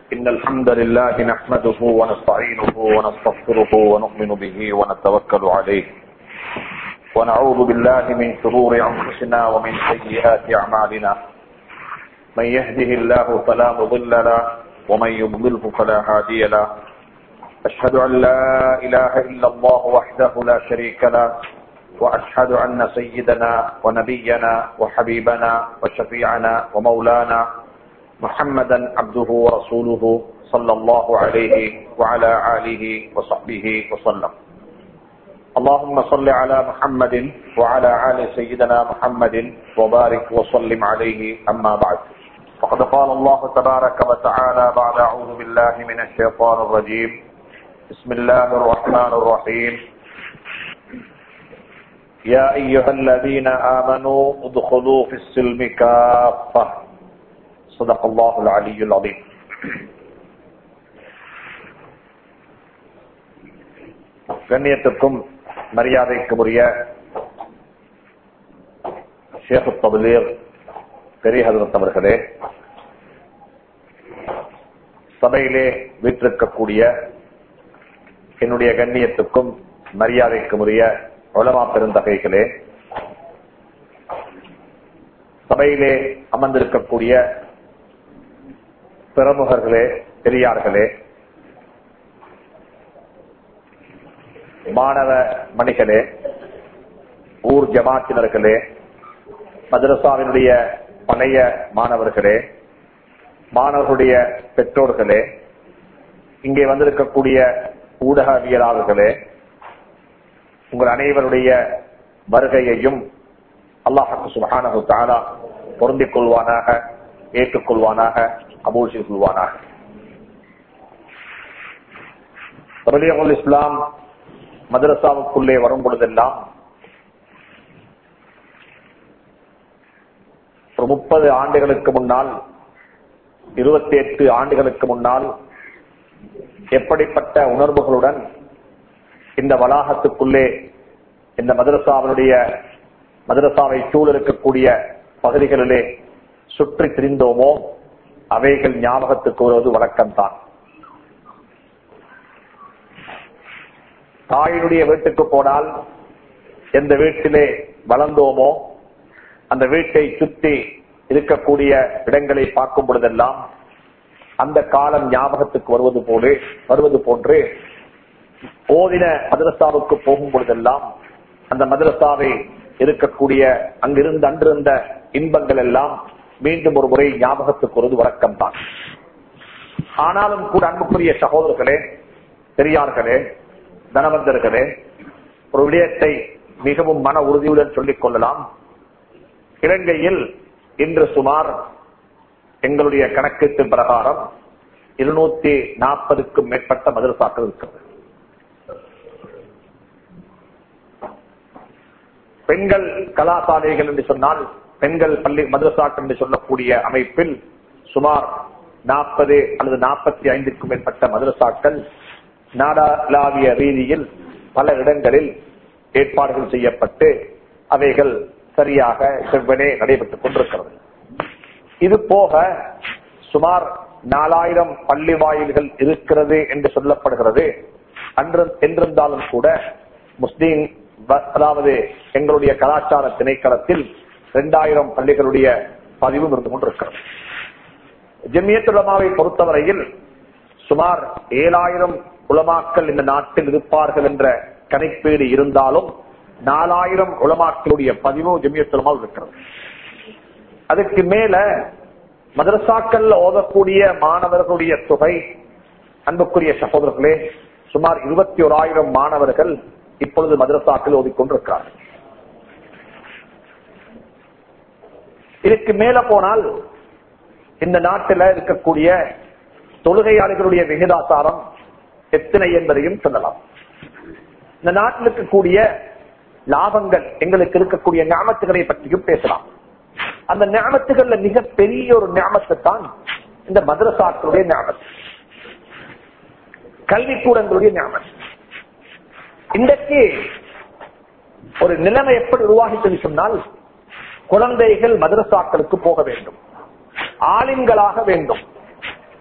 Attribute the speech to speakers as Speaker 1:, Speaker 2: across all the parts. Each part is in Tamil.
Speaker 1: إن الحمد لله نحمده ونستعينه ونستغفره ونؤمن به ونتوكل عليه ونعوذ بالله من شرور أنفسنا ومن سيئات أعمالنا من يهده الله فلا مضل له ومن يضلله فلا هادي له أشهد أن لا إله إلا الله وحده لا شريك له وأشهد أن سيدنا ونبينا وحبيبنا وشفيعنا ومولانا محمدا عبده ورسوله صلى الله عليه وعلى آله وصحبه وسلم اللهم صل على محمد وعلى آل سيدنا محمد وبارك وسلم عليه أما بعد فقد قال الله تبارك وتعالى بعد أعوذ بالله من الشيطان الرجيم بسم الله الرحمن الرحيم يا أيها الذين آمنوا ادخلوا في السلم كافة صدق الله العلي العظيم கண்ணியத்துக்கும் மரியாதைக்கும் உரிய ஷேக் தபலீர் பெரிய ஹதரத் அவர்களே சபையிலே வீற்றிருக்கக்கூடிய என்னுடைய கண்ணியத்துக்கும் மரியாதைக்கும் உரிய உலமா பெருந்தகைகளே சபையிலே அமர்ந்திருக்கக்கூடிய பிரமுகர்களே பெரியார்களே மாணவ மணிகளே ஊர் ஜமாத்தினர்களே மதரசாவினுடைய பழைய மாணவர்களே மாணவர்களுடைய பெற்றோர்களே இங்கே வந்திருக்கக்கூடிய ஊடகவியலாளர்களே உங்கள் அனைவருடைய வருகையையும் அல்லாஹு சுபஹானஹு தாலா பொருந்திக் கொள்வானாக ஏற்றுக்கொள்வானாக அபூல் செய்து கொள்வானாக தபலியகுல் இஸ்லாம் மதரசாவுக்குள்ளே வரும் பொழுதெல்லாம் ஒரு முப்பது ஆண்டுகளுக்கு முன்னால் இருபத்தி எட்டு ஆண்டுகளுக்கு முன்னால் எப்படிப்பட்ட உணர்வுகளுடன் இந்த வளாகத்துக்குள்ளே இந்த மதரசாவினுடைய மதரசாவை சூழ இருக்கக்கூடிய பகுதிகளிலே சுற்றி திரிந்தோமோ அவைகள் ஞாபகத்துக்கு வருவது வழக்கம்தான் தாயினுடைய வீட்டுக்கு போனால் எந்த வீட்டிலே வளர்ந்தோமோ அந்த வீட்டை சுற்றி இருக்கக்கூடிய இடங்களை பார்க்கும் பொழுதெல்லாம் அந்த காலம் ஞாபகத்துக்கு வருவது போல வருவது போன்று ஓதின மதரசாவுக்கு போகும் பொழுதெல்லாம் அந்த மதரசாவை இருக்கக்கூடிய அங்கிருந்து அன்றிருந்த இன்பங்கள் எல்லாம் மீண்டும் ஒரு முறை ஞாபகத்துக்கு வருவது வழக்கம்தான் ஆனாலும் கூட அன்புக்குரிய சகோதரர்களே பெரியார்களே தனவந்தர்களே ஒரு விடயத்தை மிகவும் மன உறுதியுடன் சொல்லிக் கொள்ளலாம் இலங்கையில் இன்று சுமார் எங்களுடைய கணக்கீட்டு பிரகாரம் இருநூத்தி நாற்பதுக்கும் மேற்பட்ட மதரசாக்கள் இருக்கிறது பெண்கள் கலாசாலைகள் என்று சொன்னால் பெண்கள் பள்ளி மதரசாக்கள் என்று சொல்லக்கூடிய அமைப்பில் சுமார் நாற்பது அல்லது நாற்பத்தி ஐந்துக்கும் மேற்பட்ட மதரசாக்கள் நாடாளாவிய ரீதியில் பல இடங்களில் ஏற்பாடுகள் செய்யப்பட்டு அவைகள் சரியாக செவ்வனே நடைபெற்றுக் கொண்டிருக்கிறது இது போக சுமார் நாலாயிரம் பள்ளி வாயில்கள் இருக்கிறது என்று சொல்லப்படுகிறது அன்று என்றிருந்தாலும் கூட முஸ்லீம் அதாவது எங்களுடைய கலாச்சார திணைக்களத்தில் இரண்டாயிரம் பள்ளிகளுடைய பதிவும் இருந்து கொண்டிருக்கிறது ஜெமியத்துலமாவை பொறுத்தவரையில் சுமார் ஏழாயிரம் உலமாக்கள் இந்த நாட்டில் இருப்பார்கள் என்ற கணிப்பீடு இருந்தாலும் நாலாயிரம் உலமாக்களுடைய பதிவும் ஜெமியத்துலமா இருக்கிறது அதுக்கு மேல மதரசாக்கள்ல ஓதக்கூடிய மாணவர்களுடைய தொகை அன்புக்குரிய சகோதரர்களே சுமார் இருபத்தி ஓராயிரம் மாணவர்கள் இப்பொழுது மதரசாக்கள் ஓதிக்கொண்டிருக்கிறார்கள் இதுக்கு மேல போனால் இந்த நாட்டில் இருக்கக்கூடிய தொழுகையாளிகளுடைய விகிதாசாரம் எத்தனை என்பதையும் சொல்லலாம் இந்த நாட்டில் இருக்கக்கூடிய லாபங்கள் எங்களுக்கு இருக்கக்கூடிய ஞாபகத்துகளை பற்றியும் பேசலாம் அந்த ஞாபகத்துகள்ல மிக பெரிய ஒரு ஞாபகத்தை தான் இந்த மதரசாக்களுடைய ஞாபகம் கல்விக்கூடங்களுடைய ஞாபகம் இன்றைக்கு ஒரு நிலைமை எப்படி உருவாகிட்டது சொன்னால் குழந்தைகள் மதரசாக்களுக்கு போக வேண்டும் ஆலிம்களாக வேண்டும்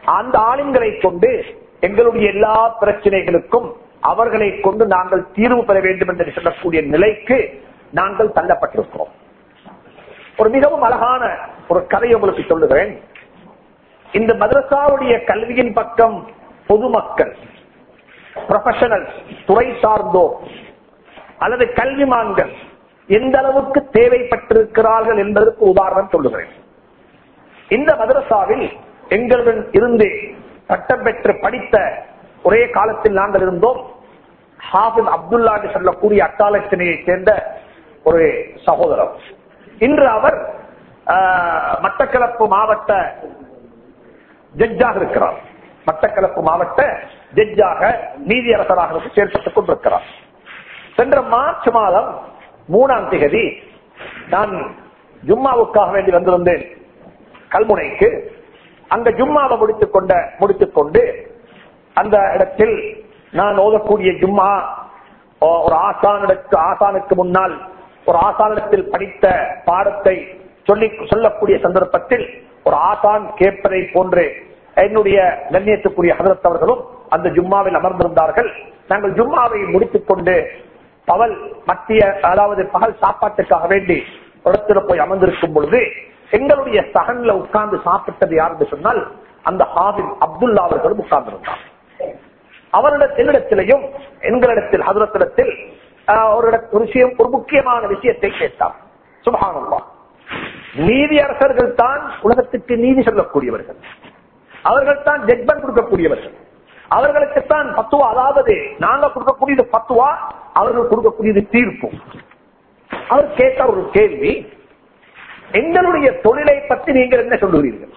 Speaker 1: அந்த ஆளுங்களை கொண்டு எங்களுடைய எல்லா பிரச்சனைகளுக்கும் அவர்களை கொண்டு நாங்கள் தீர்வு பெற வேண்டும் என்று சொல்லக்கூடிய நிலைக்கு நாங்கள் தள்ளப்பட்டிருக்கிறோம் ஒரு மிகவும் அழகான ஒரு கதை உங்களுக்கு சொல்லுகிறேன் இந்த மதரசாவுடைய கல்வியின் பக்கம் பொதுமக்கள் ப்ரொஃபஷனல் துறை சார்ந்தோ அல்லது கல்விமான்கள் எந்த அளவுக்கு தேவைப்பட்டிருக்கிறார்கள் என்பதற்கு உதாரணம் சொல்லுகிறேன் இந்த மதரசாவில் எங்களுடன் இருந்து பட்டம் பெற்று படித்த ஒரே காலத்தில் நாங்கள் இருந்தோம் ஹாஃபிஸ் அப்துல்லா என்று சொல்லக்கூடிய அட்டாலட்சணையை சேர்ந்த ஒரு சகோதரர் இன்று அவர் ஆஹ், மட்டக்களப்பு மாவட்ட ஜட்ஜாக இருக்கிறார் மட்டக்களப்பு மாவட்ட ஜட்ஜாக நீதியரசராக செயல்பட்டுக் கொண்டிருக்கிறார் சென்ற மார்ச் மாதம் மூணாம் தேதி நான் ஜும்மாவுக்காக வேண்டி வந்திருந்தேன் கல்முனைக்கு அந்த ஜும்மாவை முடித்துக் கொண்ட முடித்துக் கொண்டு அந்த இடத்தில் நான் ஓதக்கூடிய ஜும்மா ஓ- ஒரு ஆசானிடத்து ஆசானுக்கு முன்னால் ஒரு ஆசானிடத்தில் படித்த பாடத்தை சொல்லி சொல்லக்கூடிய சந்தர்ப்பத்தில் ஒரு ஆசான் கேட்பதை போன்று என்னுடைய கண்ணியத்துக்குரிய ஹதரத் அவர்களும் அந்த ஜும்மாவில் அமர்ந்திருந்தார்கள் நாங்கள் ஜும்மாவை முடித்துக் கொண்டு பகல் மத்திய அதாவது பகல் சாப்பாட்டுக்காக வேண்டி இடத்துல போய் அமர்ந்திருக்கும் பொழுது எங்களுடைய சகன்ல உட்கார்ந்து சாப்பிட்டது யார் என்று சொன்னால் அந்த ஹாபிப் அப்துல்லா அவர்களும் உட்கார்ந்திருந்தார் அவரிடத்தில் என்னிடத்திலையும் எங்களிடத்தில் ஹதரத்திடத்தில் ஆஹ், ஒரு இட- ஒரு விஷயம் ஒரு முக்கியமான விஷயத்தை கேட்டார் சுபஹானல்லாஹ் நீதியரசர்கள் தான் உலகத்துக்கு நீதி சொல்லக்கூடியவர்கள் அவர்கள் தான் ஜட்மெண்ட் கொடுக்கக்கூடியவர்கள் அவர்களுக்குத்தான் பத்துவா அதாவது நாங்க கொடுக்கக்கூடியது பத்துவா அவர்கள் கொடுக்கக்கூடியது தீர்ப்பு அவர் கேட்ட ஒரு கேள்வி எங்களுடைய தொழிலை பற்றி நீங்கள் என்ன சொல்லுகிறீர்கள்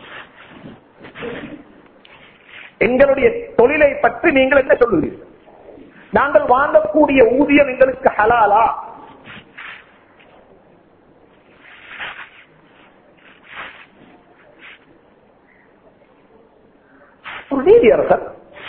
Speaker 1: எங்களுடைய தொழிலை பற்றி நீங்கள் என்ன சொல்லுகிறீர்கள் நாங்கள் வாங்கக்கூடிய ஊதியம் எங்களுக்கு ஹலாலா ஒரு நீதியரசர்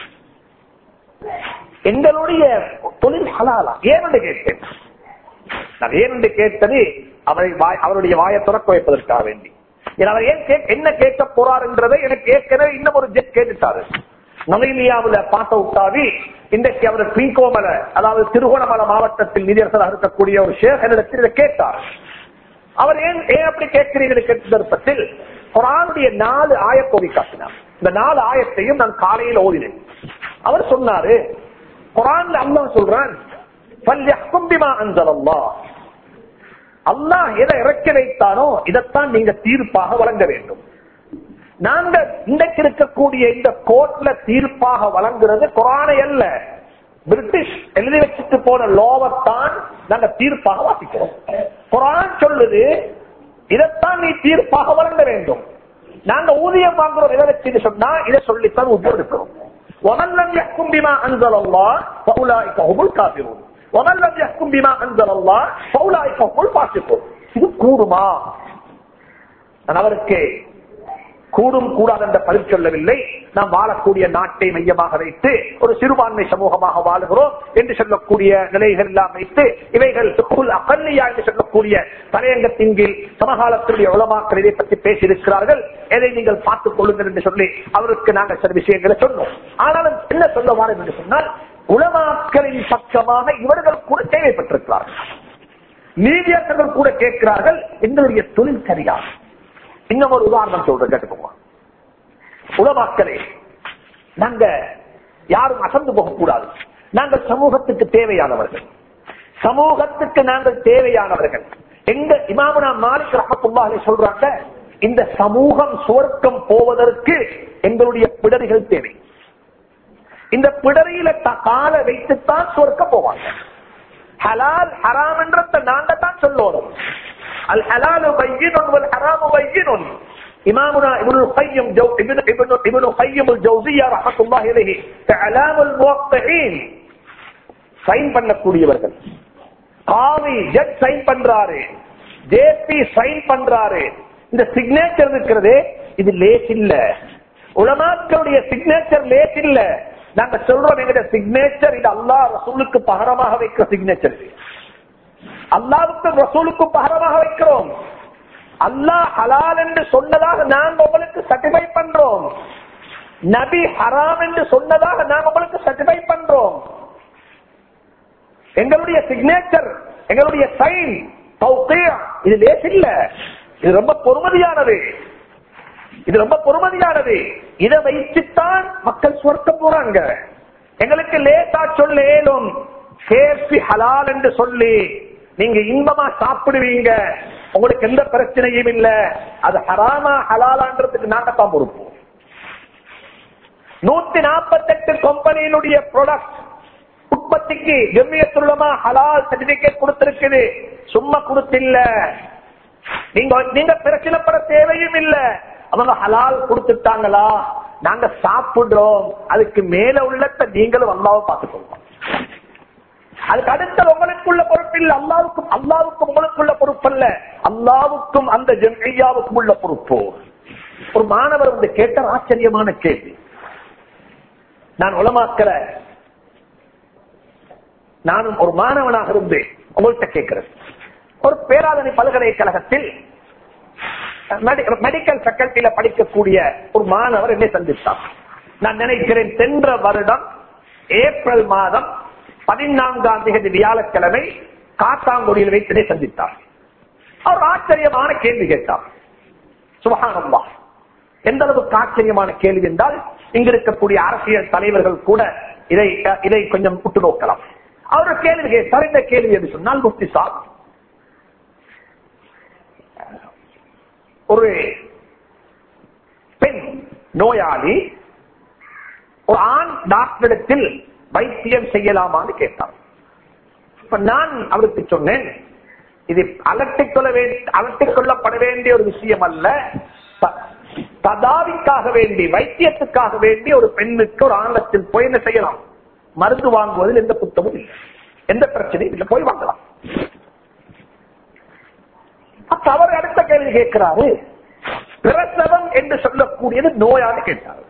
Speaker 1: எங்களுடைய தொழில் ஹலாலா ஏன் என்று கேட்டேன் நான் ஏன் என்று கேட்டது அவரை வாய்- அவருடைய வாயை துறக்க வைப்பதற்காக வேண்டி ஏன்னா அவர் ஏன் கே- என்ன கேட்க போறார் என்றதை எனக்கு ஏற்கனவே இன்னும் ஒரு ஜெட் கேட்டுட்டாரு நொலைலியாவுல பாச உட்டாவி இன்றைக்கு அவர் பீங்கோமல அதாவது திருகோணமலை மாவட்டத்தில் நிதியரசராக இருக்கக்கூடிய ஒரு ஷேக் என்னிடத்தில் இதை கேட்டார் அவர் ஏன் ஏன் அப்படி கேட்கிறீர்கள் கேட்ட சந்தர்ப்பத்தில் குரானுடைய நாலு ஆயத்தோவி காட்டினார் இந்த நாலு ஆயத்தையும் நான் காலையில் ஓதினேன் அவர் சொன்னாரு குரான்ல அல்லாஹ் சொல்றான் "ஃபல்யஹ்கும் பிமா அன்ஸலல்லாஹ்." அல்லாஹ் எதை இறக்கி வைத்தானோ இதைத்தான் நீங்க தீர்ப்பாக வழங்க வேண்டும் நாங்க இன்றைக்கு இருக்கக்கூடிய இந்த கோர்ட்ல தீர்ப்பாக வழங்குறது குரானை அல்ல பிரிட்டிஷ் எழுதி வச்சுட்டு போன லோவத்தான் நாங்க தீர்ப்பாக வாசிக்கிறோம் குரான் சொல்லுது இதைத்தான் நீ தீர்ப்பாக வழங்க வேண்டும் நாங்க ஊதியம் வாங்குறோம் எதை வச்சு சொன்னா இதை சொல்லித்தான் ஊதியம் எடுக்கிறோம் ومن لم يحكم بما انزل الله فاولئك هم الكافرون ومن لم يحكم بما انزل الله فاولئك هم الفاسقون இது கூடுமா நான் அவருக்கு கூடும் கூடாது என்ற பதில் சொல்லவில்லை நாம் வாழக்கூடிய நாட்டை மையமாக வைத்து ஒரு சிறுபான்மை சமூகமாக வாழுகிறோம் என்று சொல்லக்கூடிய நிலைகள் எல்லாம் வைத்து இவைகள் சுக்குல் அகல்லியா என்று சொல்லக்கூடிய தலையங்கத்தின் கீழ் சமகாலத்துடைய உலமாக்கள் இதை பற்றி பேசியிருக்கிறார்கள் எதை நீங்கள் பார்த்துக் கொள்ளுங்கள் என்று சொல்லி அவருக்கு நாங்கள் சில விஷயங்களை சொன்னோம் ஆனாலும் என்ன சொல்ல வாரம் என்று சொன்னால் உலமாக்களின் பக்கமாக இவர்கள் கூட தேவைப்பட்டிருக்கிறார்கள் நீதியர்கள் கூட கேட்கிறார்கள் எங்களுடைய தொழில் சரியா இன்னும் ஒரு உதாரணம் சொல்றேன் கேட்டுக்கோங்க உலமாக்களே நாங்க யாரும் அசந்து போகக்கூடாது நாங்கள் சமூகத்துக்கு தேவையானவர்கள் சமூகத்துக்கு நாங்கள் தேவையானவர்கள் எங்க இமாமுனா மாலிக் ரஹத்துல்லாஹி சொல்றாங்க இந்த சமூகம் சுவர்க்கம் போவதற்கு எங்களுடைய பிடரிகள் தேவை இந்த பிடரியில த- காலை வைத்துத்தான் சுவர்க்கம் போவாங்க ஹலால் ஹராம் என்றத நாங்க தான் சொல்லணும் அல் ஹலாலு பையினுன் வல் ஹராமு பையினுன் இமாமுனா இப்னுல் கையம் ஜௌ இப்னு இப்னு இப்னு கையம் அல் ஜௌசியா ரஹ்மத்துல்லாஹி அலைஹி தஅலாமுல் முவக்கின் சைன் பண்ணக்கூடியவர்கள் காவி ஜட் சைன் பண்றாரு ஜேபி சைன் பண்றாரு இந்த சிக்னேச்சர் இருக்கிறது இது லேஸ் இல்ல உலமாக்களுடைய சிக்னேச்சர் லேஸ் இல்ல நாங்க சொல்றோம் எங்கிட்ட சிக்னேச்சர் இது அல்லாஹ் ரசூலுக்கு பகரமாக வைக்கிற சிக்னேச்சர் இது அல்லாவுக்கும் ரசூலுக்கும் பகரமாக வைக்கிறோம் அல்லாஹ் ஹலால் என்று சொன்னதாக நாங்க உங்களுக்கு சர்டிஃபை பண்றோம்
Speaker 2: நபி ஹராம் என்று சொன்னதாக நாங்க உங்களுக்கு சர்டிஃபை பண்றோம் எங்களுடைய சிக்னேச்சர் எங்களுடைய சைன் இது லேஸ் இல்ல இது ரொம்ப பொறுமதியானது இது ரொம்ப பொறுமதியானது இதை வைத்துத்தான் மக்கள் சுவர்க்க போறாங்க எங்களுக்கு லேசா சொல்ல ஏலும் கேசி ஹலால் என்று சொல்லி நீங்க இன்பமா சாப்பிடுவீங்க உங்களுக்கு எந்த பிரச்சனையும் இல்ல அது ஹராமா ஹலாலான்றதுக்கு நாங்க தான் பொறுப்போம் நூத்தி நாற்பத்தி எட்டு கம்பெனியினுடைய ப்ராடக்ட் உற்பத்திக்கு ஜெமியத்துள்ளமா ஹலால் சர்டிபிகேட் கொடுத்திருக்குது சும்மா கொடுத்தில்ல நீங்க நீங்க பிரச்சனைப்பட தேவையும் இல்ல அவங்க ஹலால் கொடுத்துட்டாங்களா நாங்க சாப்பிடுறோம் அதுக்கு மேல உள்ளத்தை நீங்களும் அல்லாவை பார்த்துக்கொள்வோம் அதுக்கு அடுத்த உங்களுக்குள்ள பொறுப்பு இல்ல அல்லாவுக்கும் அல்லாவுக்கும் உங்களுக்குள்ள பொறுப்பு அல்ல அல்லாவுக்கும் அந்த ஜெம்ஐயாவுக்கும் உள்ள பொறுப்பு ஒரு மாணவர் வந்து கேட்ட ஆச்சரியமான கேள்வி நான் உளமாக்கிற நானும் ஒரு மாணவனாக இருந்து உங்கள்கிட்ட கேட்கிறேன் ஒரு பேராதனை பல்கலைக்கழகத்தில் மெடிக்கல் ஃபேக்கல்டியில படிக்கக்கூடிய ஒரு மாணவர் என்னை சந்தித்தார் நான் நினைக்கிறேன் சென்ற வருடம் ஏப்ரல் மாதம் பதினான்காம் தேதி வியாழக்கிழமை காத்தாங்குடியில் வைத்து சந்தித்தார் அவர் ஆச்சரியமான கேள்வி கேட்டார் சுபகானம்பா எந்த அளவுக்கு ஆச்சரியமான கேள்வி என்றால் இங்க இருக்கக்கூடிய அரசியல் தலைவர்கள் கூட இதை இதை கொஞ்சம் உற்று நோக்கலாம் அவர் கேள்வி கேட்டார் இந்த கேள்வி என்று சொன்னால் முஃப்தி சாப் ஒரு பெண் நோயாளி ஒரு ஆண் டாக்டரிடத்தில் வைத்தியம் செய்யலாமான்னு கேட்டார் இப்ப நான் அவருக்கு சொன்னேன் இது அலட்டிக் கொள்ள அலட்டிக் கொள்ளப்பட வேண்டிய ஒரு விஷயம் அல்ல ததாவிக்காக வேண்டி வைத்தியத்துக்காக வேண்டி ஒரு பெண்ணுக்கு ஒரு ஆணத்தில் போய் என்ன செய்யலாம் மருந்து வாங்குவதில் எந்த புத்தமும் இல்லை எந்த பிரச்சனையும் இல்லை போய் வாங்கலாம் அப்ப அவர் அடுத்த கேள்வி கேட்கிறாரு பிரசவம் என்று சொல்லக்கூடியது நோயான்னு கேட்டார்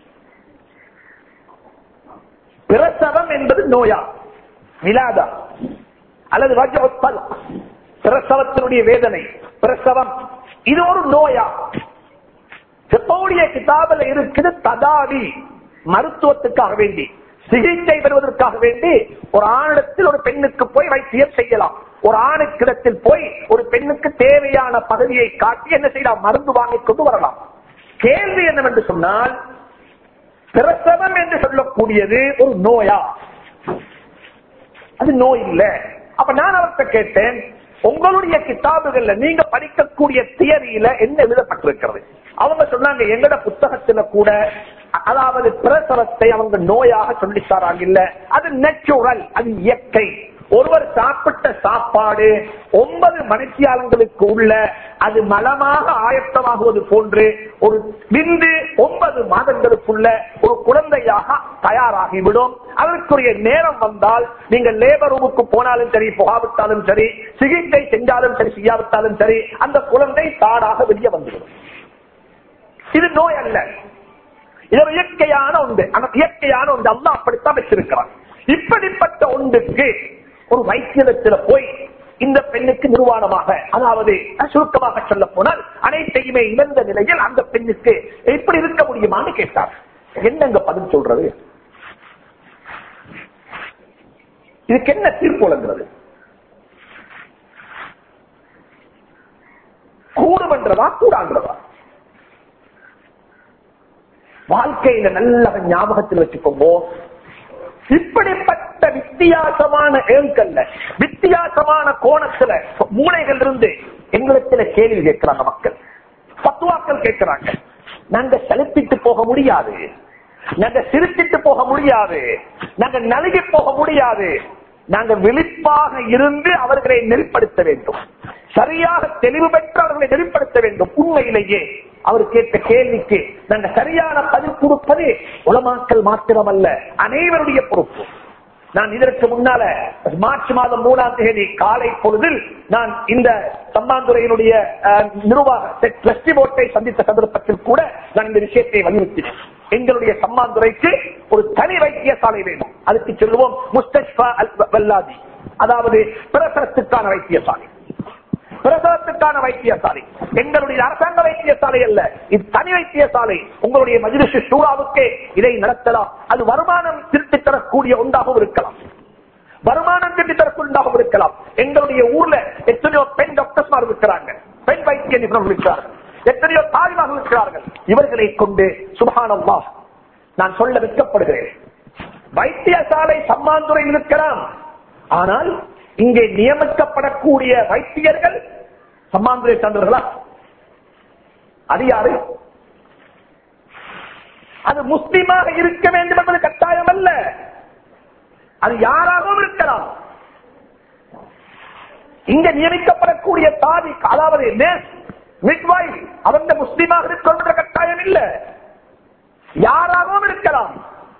Speaker 2: பிரசவம் என்பது நோயா விலாதா அல்லது வஜ்ரத்தல் பிரசவத்தினுடைய வேதனை பிரசவம் இது ஒரு நோயா செப்போடைய கிதாபில் இருக்குது ததாவி மருத்துவத்துக்காக வேண்டி சிகிச்சை பெறுவதற்காக வேண்டி ஒரு ஆணிடத்தில் ஒரு பெண்ணுக்கு போய் வைத்தியம் செய்யலாம் ஒரு ஆணுக்கிடத்தில் போய் ஒரு பெண்ணுக்கு தேவையான பதவியை காட்டி என்ன செய்யலாம் மருந்து வாங்கிக் கொண்டு வரலாம் கேள்வி என்னவென்று சொன்னால் பிரசவம் என்று சொல்லக்கூடியது ஒரு நோயா அது நோய் இல்ல அப்ப நான் அவர்கிட்ட கேட்டேன் உங்களுடைய கிதாபுகள்ல நீங்க படிக்கக்கூடிய தியரியில என்ன எழுதப்பட்டிருக்கிறது அவங்க சொன்னாங்க எங்கட புத்தகத்துல கூட அதாவது பிரசவத்தை அவங்க நோயாக சொல்லித்தாராங்க இல்ல அது நேச்சுரல் அது இயற்கை ஒருவர் சாப்பிட்ட சாப்பாடு ஒன்பது மணித்தியாலங்களுக்கு உள்ள அது மலமாக ஆயத்தமாகுவது போன்று ஒரு விந்து ஒன்பது மாதங்களுக்குள்ள ஒரு குழந்தையாக தயாராகிவிடும் அதற்குரிய நேரம் வந்தால் நீங்கள் லேபர் ரூமுக்கு போனாலும் சரி போகாவிட்டாலும் சரி சிகிச்சை செஞ்சாலும் சரி செய்யாவிட்டாலும் சரி அந்த குழந்தை தாடாக வெளியே வந்துவிடும் இது நோய் அல்ல இது ஒரு இயற்கையான ஒன்று அந்த இயற்கையான ஒன்று அல்லா அப்படித்தான் வச்சிருக்கிறான் இப்படிப்பட்ட ஒன்றுக்கு ஒரு வைத்தியத்துல போய் இந்த பெண்ணுக்கு நிர்வாணமாக அதாவது சுருக்கமாக சொல்ல போனால் அனைத்தையுமே இழந்த நிலையில் அந்த பெண்ணுக்கு எப்படி இருக்க முடியுமான்னு கேட்டார் என்னங்க பதில் சொல்றது இதுக்கு என்ன தீர்ப்பு வழங்குறது கூடுமன்றதா கூடான்றதா வாழ்க்கையில நல்ல ஞாபகத்தில் வச்சுக்கோங்க இப்படிப்பட்ட வித்தியாசமான ஏங்கல்ல வித்தியாசமான கோணத்துல மூளைகள் இருந்து எங்களுக்கு கேள்வி கேட்கிறாங்க மக்கள் பத்துவாக்கள் கேட்கிறாங்க நாங்க செலுத்திட்டு போக முடியாது நாங்க சிரிச்சிட்டு போக முடியாது நாங்க நலுகி போக முடியாது நாங்க விழிப்பாக இருந்து அவர்களை நெறிப்படுத்த வேண்டும் சரியாக தெளிவு பெற்று அவர்களை நெறிப்படுத்த வேண்டும் உண்மையிலேயே அவர் கேட்ட கேள்விக்கு நாங்க சரியான பதில் கொடுப்பது உலமாக்கல் மாத்திரமல்ல அனைவருடைய பொறுப்பு நான் இதற்கு முன்னால மார்ச் மாதம் மூணாம் தேதி காலை பொழுதில் நான் இந்த சம்மாந்துறையினுடைய நிர்வாக டிரஸ்டி போர்ட்டை சந்தித்த சந்தர்ப்பத்தில் கூட நான் இந்த விஷயத்தை வலியுறுத்தினேன் எங்களுடைய சம்மாந்துறைக்கு ஒரு தனி வைத்தியசாலை வேணும் அதுக்கு சொல்லுவோம் முஸ்தபா அல் வல்லாதி அதாவது பிரசரத்துக்கான வைத்தியசாலை பிரசவத்துக்கான வைத்தியசாலை எங்களுடைய அரசாங்க வைத்தியசாலை அல்ல இது தனி வைத்தியசாலை உங்களுடைய மஜிலிஷ் சூறாவுக்கே இதை நடத்தலாம் அது வருமானம் திருத்தி தரக்கூடிய ஒன்றாகவும் இருக்கலாம் வருமானம் திருத்தி தரக்கூடியதாக இருக்கலாம் எங்களுடைய ஊர்ல எத்தனையோ பெண் டாக்டர்ஸ் இருக்கிறாங்க பெண் வைத்திய நிபுணர்கள் இருக்கிறார்கள் எத்தனையோ தாய்மார்கள் இருக்கிறார்கள் இவர்களை கொண்டு சுபகானம்மா நான் சொல்ல வைக்கப்படுகிறேன் வைத்தியசாலை சம்மாந்துறையில் இருக்கலாம் ஆனால் இங்கே நியமிக்கப்படக்கூடிய வைத்தியர்கள் சம்மாந்துறை சார்ந்தவர்களா அது யாரு அது முஸ்லிமாக இருக்க வேண்டும் என்பது கட்டாயம் அல்ல அது யாராகவும் இருக்கலாம் இங்க நியமிக்கப்படக்கூடிய தாதி அதாவது மிட்வாய் அவங்க முஸ்லீமாக இருக்கணும் என்ற கட்டாயம் இல்ல யாராகவும் இருக்கலாம்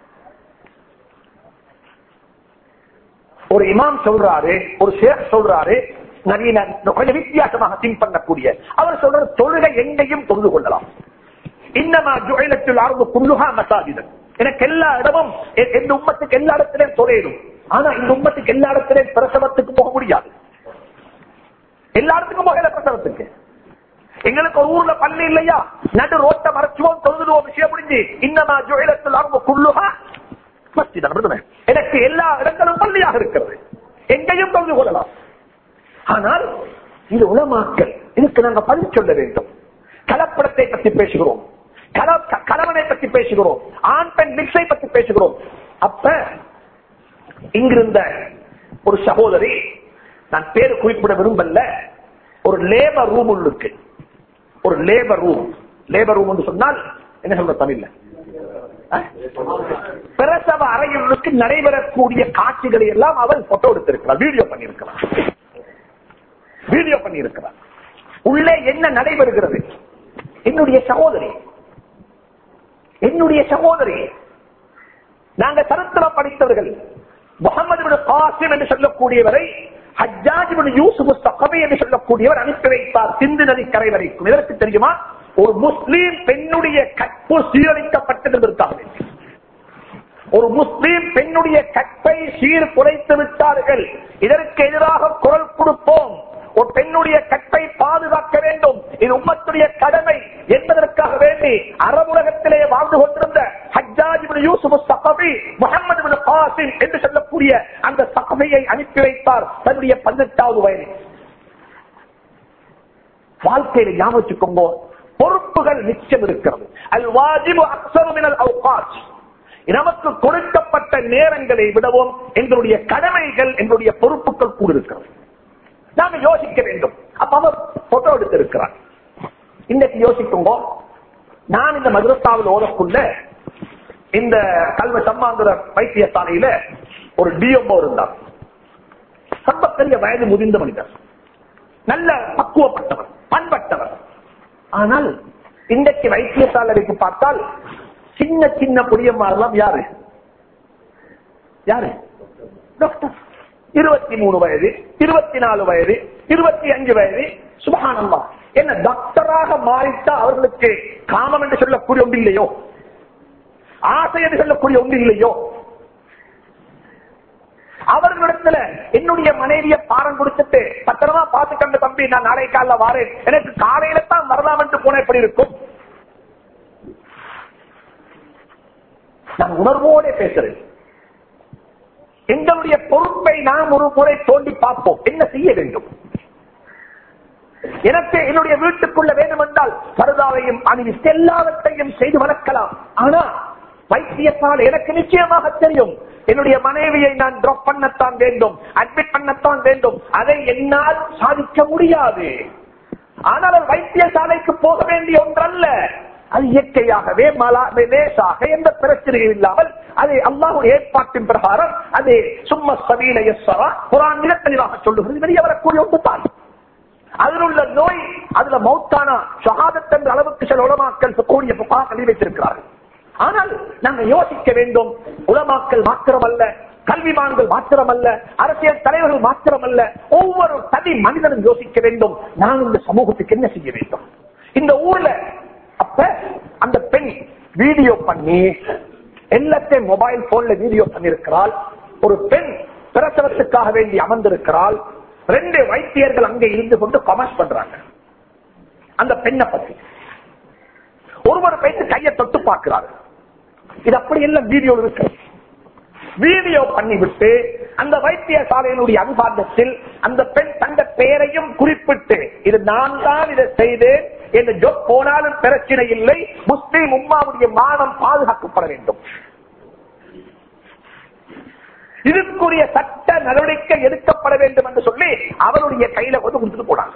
Speaker 2: ஒரு இமாம் சொல்றாரு ஒரு ஷேக் சொல்றாரு நவீன கொஞ்சம் வித்தியாசமாக திங்க் பண்ணக்கூடிய அவர் சொல்ற தொழுகை எங்கேயும் தொழுது கொள்ளலாம் இன்னமா ஜுழைலத்தில் ஆர்வ புல்லுகா மசாஜிதன் எனக்கு எல்லா இடமும் எ- எந்த உம்மத்துக்கு எல்லா இடத்திலையும் தொலைடும் ஆனா இந்த உம்மத்துக்கு எல்லா இடத்திலையும் பிரசவத்துக்கு போக முடியாது எல்லா இடத்துக்கும் போகல பிரசவத்துக்கு எங்களுக்கு ஒரு ஊர்ல பள்ளி இல்லையா நடு ரோட்ட மறைச்சுவோம் தொழுதுவோம் விஷயம் முடிஞ்சு இன்னமா ஜுழைலத்தில் ஆர்வ புல்லுகா மஸ்ஜிதன் விடுதலை. எனக்கு எல்லா இடங்களும் பள்ளியாக இருக்கிறது எங்கேயும் தொழுது கொள்ளலாம் ஆனால் இது உலமாக்கல் இதுக்கு நாங்க பதில் சொல்ல வேண்டும் கலப்படத்தை பற்றி பேசுகிறோம் கல- க- கலவனை பற்றி பேசுகிறோம் ஆண் பெண் மிக்ஸை பற்றி பேசுகிறோம் அப்ப இங்கிருந்த ஒரு சகோதரி நான் பேரு குறிப்பிட விரும்பல ஒரு லேபர் ரூம் உள்ளுக்கு ஒரு லேபர் ரூம் லேபர் ரூம் என்று சொன்னால் என்ன சொல்ற தமிழ்ல அஹ்? பிரசவ அறையுள்ளுக்கு நடைபெறக்கூடிய காட்சிகளை எல்லாம் அவள் போட்டோ எடுத்திருக்கிறார் வீடியோ பண்ணியிருக்கிறார் வீடியோ பண்ணியிருக்கிறார் உள்ளே என்ன நடைபெறுகிறது என்னுடைய சகோதரி என்னுடைய சகோதரி நாங்க சரித்திரம் படித்தவர்கள் முகமது பின் காசிம் என்று சொல்லக்கூடியவரை ஹஜ்ஜாஜ் பின் யூசுப் சகபி என்று சொல்லக்கூடியவர் அனுப்பி வைத்தார் சிந்து நதி கரை வரைக்கும் இதற்கு தெரியுமா ஒரு முஸ்லீம் பெண்ணுடைய கற்பு சீரழிக்கப்பட்டதற்காக வேண்டி. ஒரு முஸ்லீம் பெண்ணுடைய கற்பை சீர் குலைத்து விட்டார்கள் இதற்கு எதிராக குரல் கொடுப்போம் ஒரு பெண்ணுடைய கற்பை பாதுகாக்க வேண்டும் இது உம்மத்துடைய கடமை என்பதற்காக வேண்டி அரபுலகத்திலே வாழ்ந்து கொண்டிருந்த ஹஜ்ஜாஜ் இப்னு யூசுப் சகபி முகமது இப்னு காசிம் என்று சொல்லக்கூடிய அந்த சகபியை அனுப்பி வைத்தார் தன்னுடைய பதினெட்டாவது வயதில் வாழ்க்கையில ஞாபகம் வச்சுக்கோங்க பொறுப்புகள் நிச்சயம் இருக்கிறது அல் வாஜிபு அக்ஸரு மினல் அவ்காத் நமக்கு கொடுக்கப்பட்ட நேரங்களை விடவும் எங்களுடைய கடமைகள் எங்களுடைய பொறுப்புகள் கூட இருக்கிறது நாங்க யோசிக்க வேண்டும் அப்ப அவர் போட்டோ எடுத்திருக்கிறார் இன்னைக்கு யோசிக்கும்போ நான் இந்த மதுரஸ்தாவில் ஓதக்குள்ள இந்த கல்வ சம்மாந்துர வைத்தியசாலையில ஒரு டிஎம்ஓ இருந்தார் ரொம்ப பெரிய வயது முதிர்ந்த மனிதர் நல்ல பக்குவப்பட்டவர் பண்பட்டவர் ஆனால் இன்றைக்கு வைத்தியசாலைக்கு பார்த்தால் சின்ன சின்ன புளியம்மாரெல்லாம் யாரு யாரு டாக்டர் இருபத்தி மூணு வயது இருபத்தி நாலு வயது இருபத்தி அஞ்சு வயது சுபகானந்தா என்ன டாக்டராக மாறிட்டா அவர்களுக்கு காமம் என்று சொல்லக்கூடிய ஒன்று இல்லையோ ஆசை என்று சொல்லக்கூடிய ஒன்று இல்லையோ அவர்களிடத்துல என்னுடைய மனைவிய பாரம் கொடுத்துட்டு பத்திரமா பார்த்துக்கங்க தம்பி நான் நாளை காலைல வாரேன் எனக்கு காலையில தான் வரலாம் என்று போன எப்படி இருக்கும் நான் உணர்வோட பேசுறேன் எங்களுடைய பொறுப்பை நாம் ஒரு முறை தோண்டி பார்ப்போம் என்ன செய்ய வேண்டும் எனக்கு என்னுடைய வீட்டுக்குள்ள வேண்டும் என்றால் பருதாவையும் அணிவித்து எல்லாவற்றையும் செய்து வளர்க்கலாம் ஆனா வைத்தியசாலை எனக்கு நிச்சயமாக தெரியும் என்னுடைய மனைவியை நான் டிராப் பண்ணத்தான் வேண்டும் அட்மிட் பண்ணத்தான் வேண்டும் அதை என்னால் சாதிக்க முடியாது ஆனால் அது வைத்தியசாலைக்கு போக வேண்டிய ஒன்றல்ல அது இயற்கையாகவே மலா லேசாக எந்த பிரச்சனையும் இல்லாமல் அது அல்லாஹுடைய ஏற்பாட்டின் பிரகாரம் அது சும்மா சபீல எஸ்வரா குரான் மிக தெளிவாக சொல்லுகிறது வெளியே வரக்கூடிய ஒன்று தான் அதில் உள்ள நோய் அதுல மௌத்தானா ஷஹாதத் என்ற அளவுக்கு சில உலமாக்கள் கூடிய புகாக்களை வைத்திருக்கிறார்கள் ஆனால் நாங்கள் யோசிக்க வேண்டும் உலமாக்கள் மாத்திரமல்ல கல்விமான்கள் மாத்திரமல்ல அரசியல் தலைவர்கள் மாத்திரமல்ல ஒவ்வொரு தனி மனிதனும் யோசிக்க வேண்டும் நான் இந்த சமூகத்துக்கு என்ன செய்ய வேண்டும் இந்த ஊர்ல அப்ப அந்த பெண் வீடியோ பண்ணி எல்லாத்தையும் மொபைல் போன்ல வீடியோ பண்ணிருக்கிறாள் ஒரு பெண் பிரசவத்துக்காக வேண்டி அமர்ந்திருக்கிறாள் ரெண்டு வைத்தியர்கள் அங்க இருந்து கொண்டு கமெண்ட் பண்றாங்க அந்த பெண்ணை பத்தி ஒருவர் பேசி கையை தொட்டு பார்க்கிறாரு இது அப்படி எல்லாம் வீடியோ இருக்கு வீடியோ பண்ணிவிட்டு அந்த வைத்தியசாலையினுடைய அனுபாண்டத்தில் அந்த பெண் தந்த பெயரையும் குறிப்பிட்டு இது நான் தான் இதை செய்தேன் என்று ஜொப் போனாலும் பிரச்சனை இல்லை முஸ்லீம் உம்மாவுடைய மானம் பாதுகாக்கப்பட வேண்டும் இதுக்குரிய சட்ட நடவடிக்கை எடுக்கப்பட வேண்டும் என்று சொல்லி அவருடைய கையில வந்து கொடுத்துட்டு போனாங்க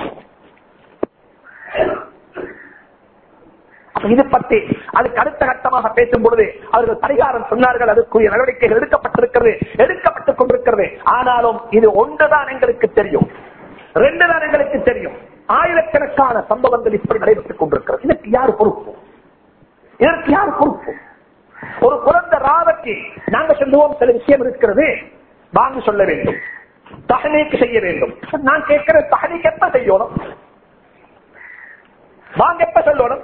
Speaker 2: அப்ப இது பத்தி அதுக்கு அடுத்த கட்டமாக பேசும் பொழுது அவர்கள் பரிகாரம் சொன்னார்கள் அதுக்குரிய நடவடிக்கைகள் எடுக்கப்பட்டிருக்கிறது எடுக்கப்பட்டுக் கொண்டிருக்கிறது ஆனாலும் இது ஒன்றுதான் எங்களுக்கு தெரியும் ரெண்டு தான் எங்களுக்கு தெரியும் ஆயிரக்கணக்கான சம்பவங்கள் இப்படி நடைபெற்றுக் கொண்டிருக்கிறது இதற்கு யார் பொறுப்பு இதற்கு யார் பொறுப்பு ஒரு குழந்தை ராவக்கு நாங்க சொல்லுவோம் சில விஷயம் இருக்கிறது வாங்க சொல்ல வேண்டும் தகனீக்கு செய்ய வேண்டும் நான் கேட்கிற தகனீக்கு எப்ப செய்யணும் வாங்க எப்ப சொல்லணும்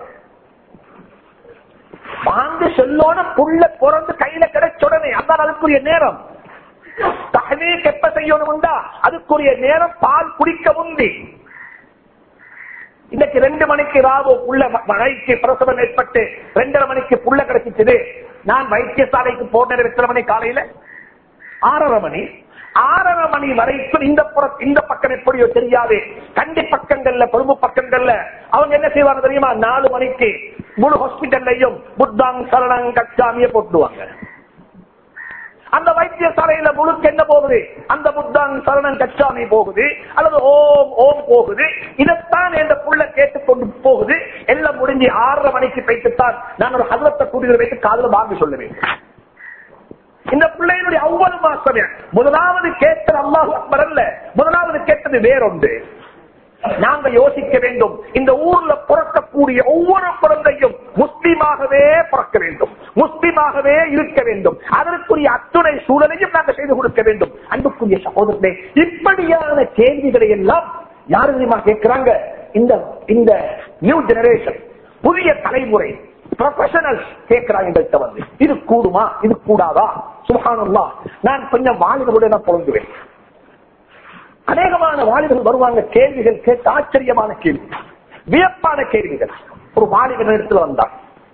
Speaker 2: வாங்க சொல்லணும் புள்ள பிறந்து கையில கிடைச்ச உடனே அதான் அதுக்குரிய நேரம் தகனீக்கு எப்ப செய்யணும்டா அதுக்குரிய நேரம் பால் குடிக்க முந்தி இன்னைக்கு ரெண்டு மணிக்கு ராவு புள்ள மழைக்கு பிரசவம் ஏற்பட்டு ரெண்டரை மணிக்கு புள்ள கிடைச்சிச்சது நான் வைத்தியசாலைக்கு போன எத்தனை மணி காலையில ஆறரை மணி ஆறரை மணி வரைக்கும் இந்த புறம் இந்த பக்கம் எப்படியோ தெரியாது கண்டி பக்கங்கள்ல கொழும்பு பக்கங்கள்ல அவங்க என்ன செய்வாங்க தெரியுமா நாலு மணிக்கு முழு ஹாஸ்பிட்டல்லையும் புத்தாங் சரணங் கச்சாமிய போட்டுடுவாங்க அந்த வைத்தியசாலையில முழுக்க என்ன போகுது அந்த புத்தாங் சரணம் கச்சாமி போகுது அல்லது ஓம் ஓம் போகுது இதைத்தான் என்ற புள்ள கேட்டுக்கொண்டு போகுது எல்லாம் முடிஞ்சு ஆறரை மணிக்கு வைத்துத்தான் நான் ஒரு ஹதரத்தை கூட்டிட்டு வைத்து காதல வாங்கி சொல்லுவேன் இந்த பிள்ளைகளுடைய ஒவ்வொரு மாசமே முதலாவது கேட்டது அல்லாஹு அக்பர் அல்ல முதலாவது கேட்டது வேறொன்று நாங்க யோசிக்க வேண்டும் இந்த ஊர்ல பிறக்கக்கூடிய ஒவ்வொரு குழந்தையும் முஸ்லீமாகவே பிறக்க வேண்டும் முஸ்லீமாகவே இருக்க வேண்டும் அதற்குரிய அத்துணை சூழலையும் நாங்கள் செய்து கொடுக்க வேண்டும் அன்புக்குரிய சகோதரர்களே இப்படியான கேள்விகளை எல்லாம் யாரு தெரியுமா கேட்கிறாங்க இந்த இந்த நியூ ஜெனரேஷன் புதிய தலைமுறை ப்ரொஃபஷனல் கேட்கிறாங்க எங்கள்கிட்ட வந்து இது கூடுமா இது கூடாதா சுகானம்மா நான் கொஞ்சம் வாலிபருடைய நான் பொருந்துவேன் அநேகமான வாலிபர்கள் வருவாங்க கேள்விகள் கேட்டு ஆச்சரியமான கேள்வி வியப்பான கேள்விகள் ஒரு வாலிபன் இடத்துல வந்தான்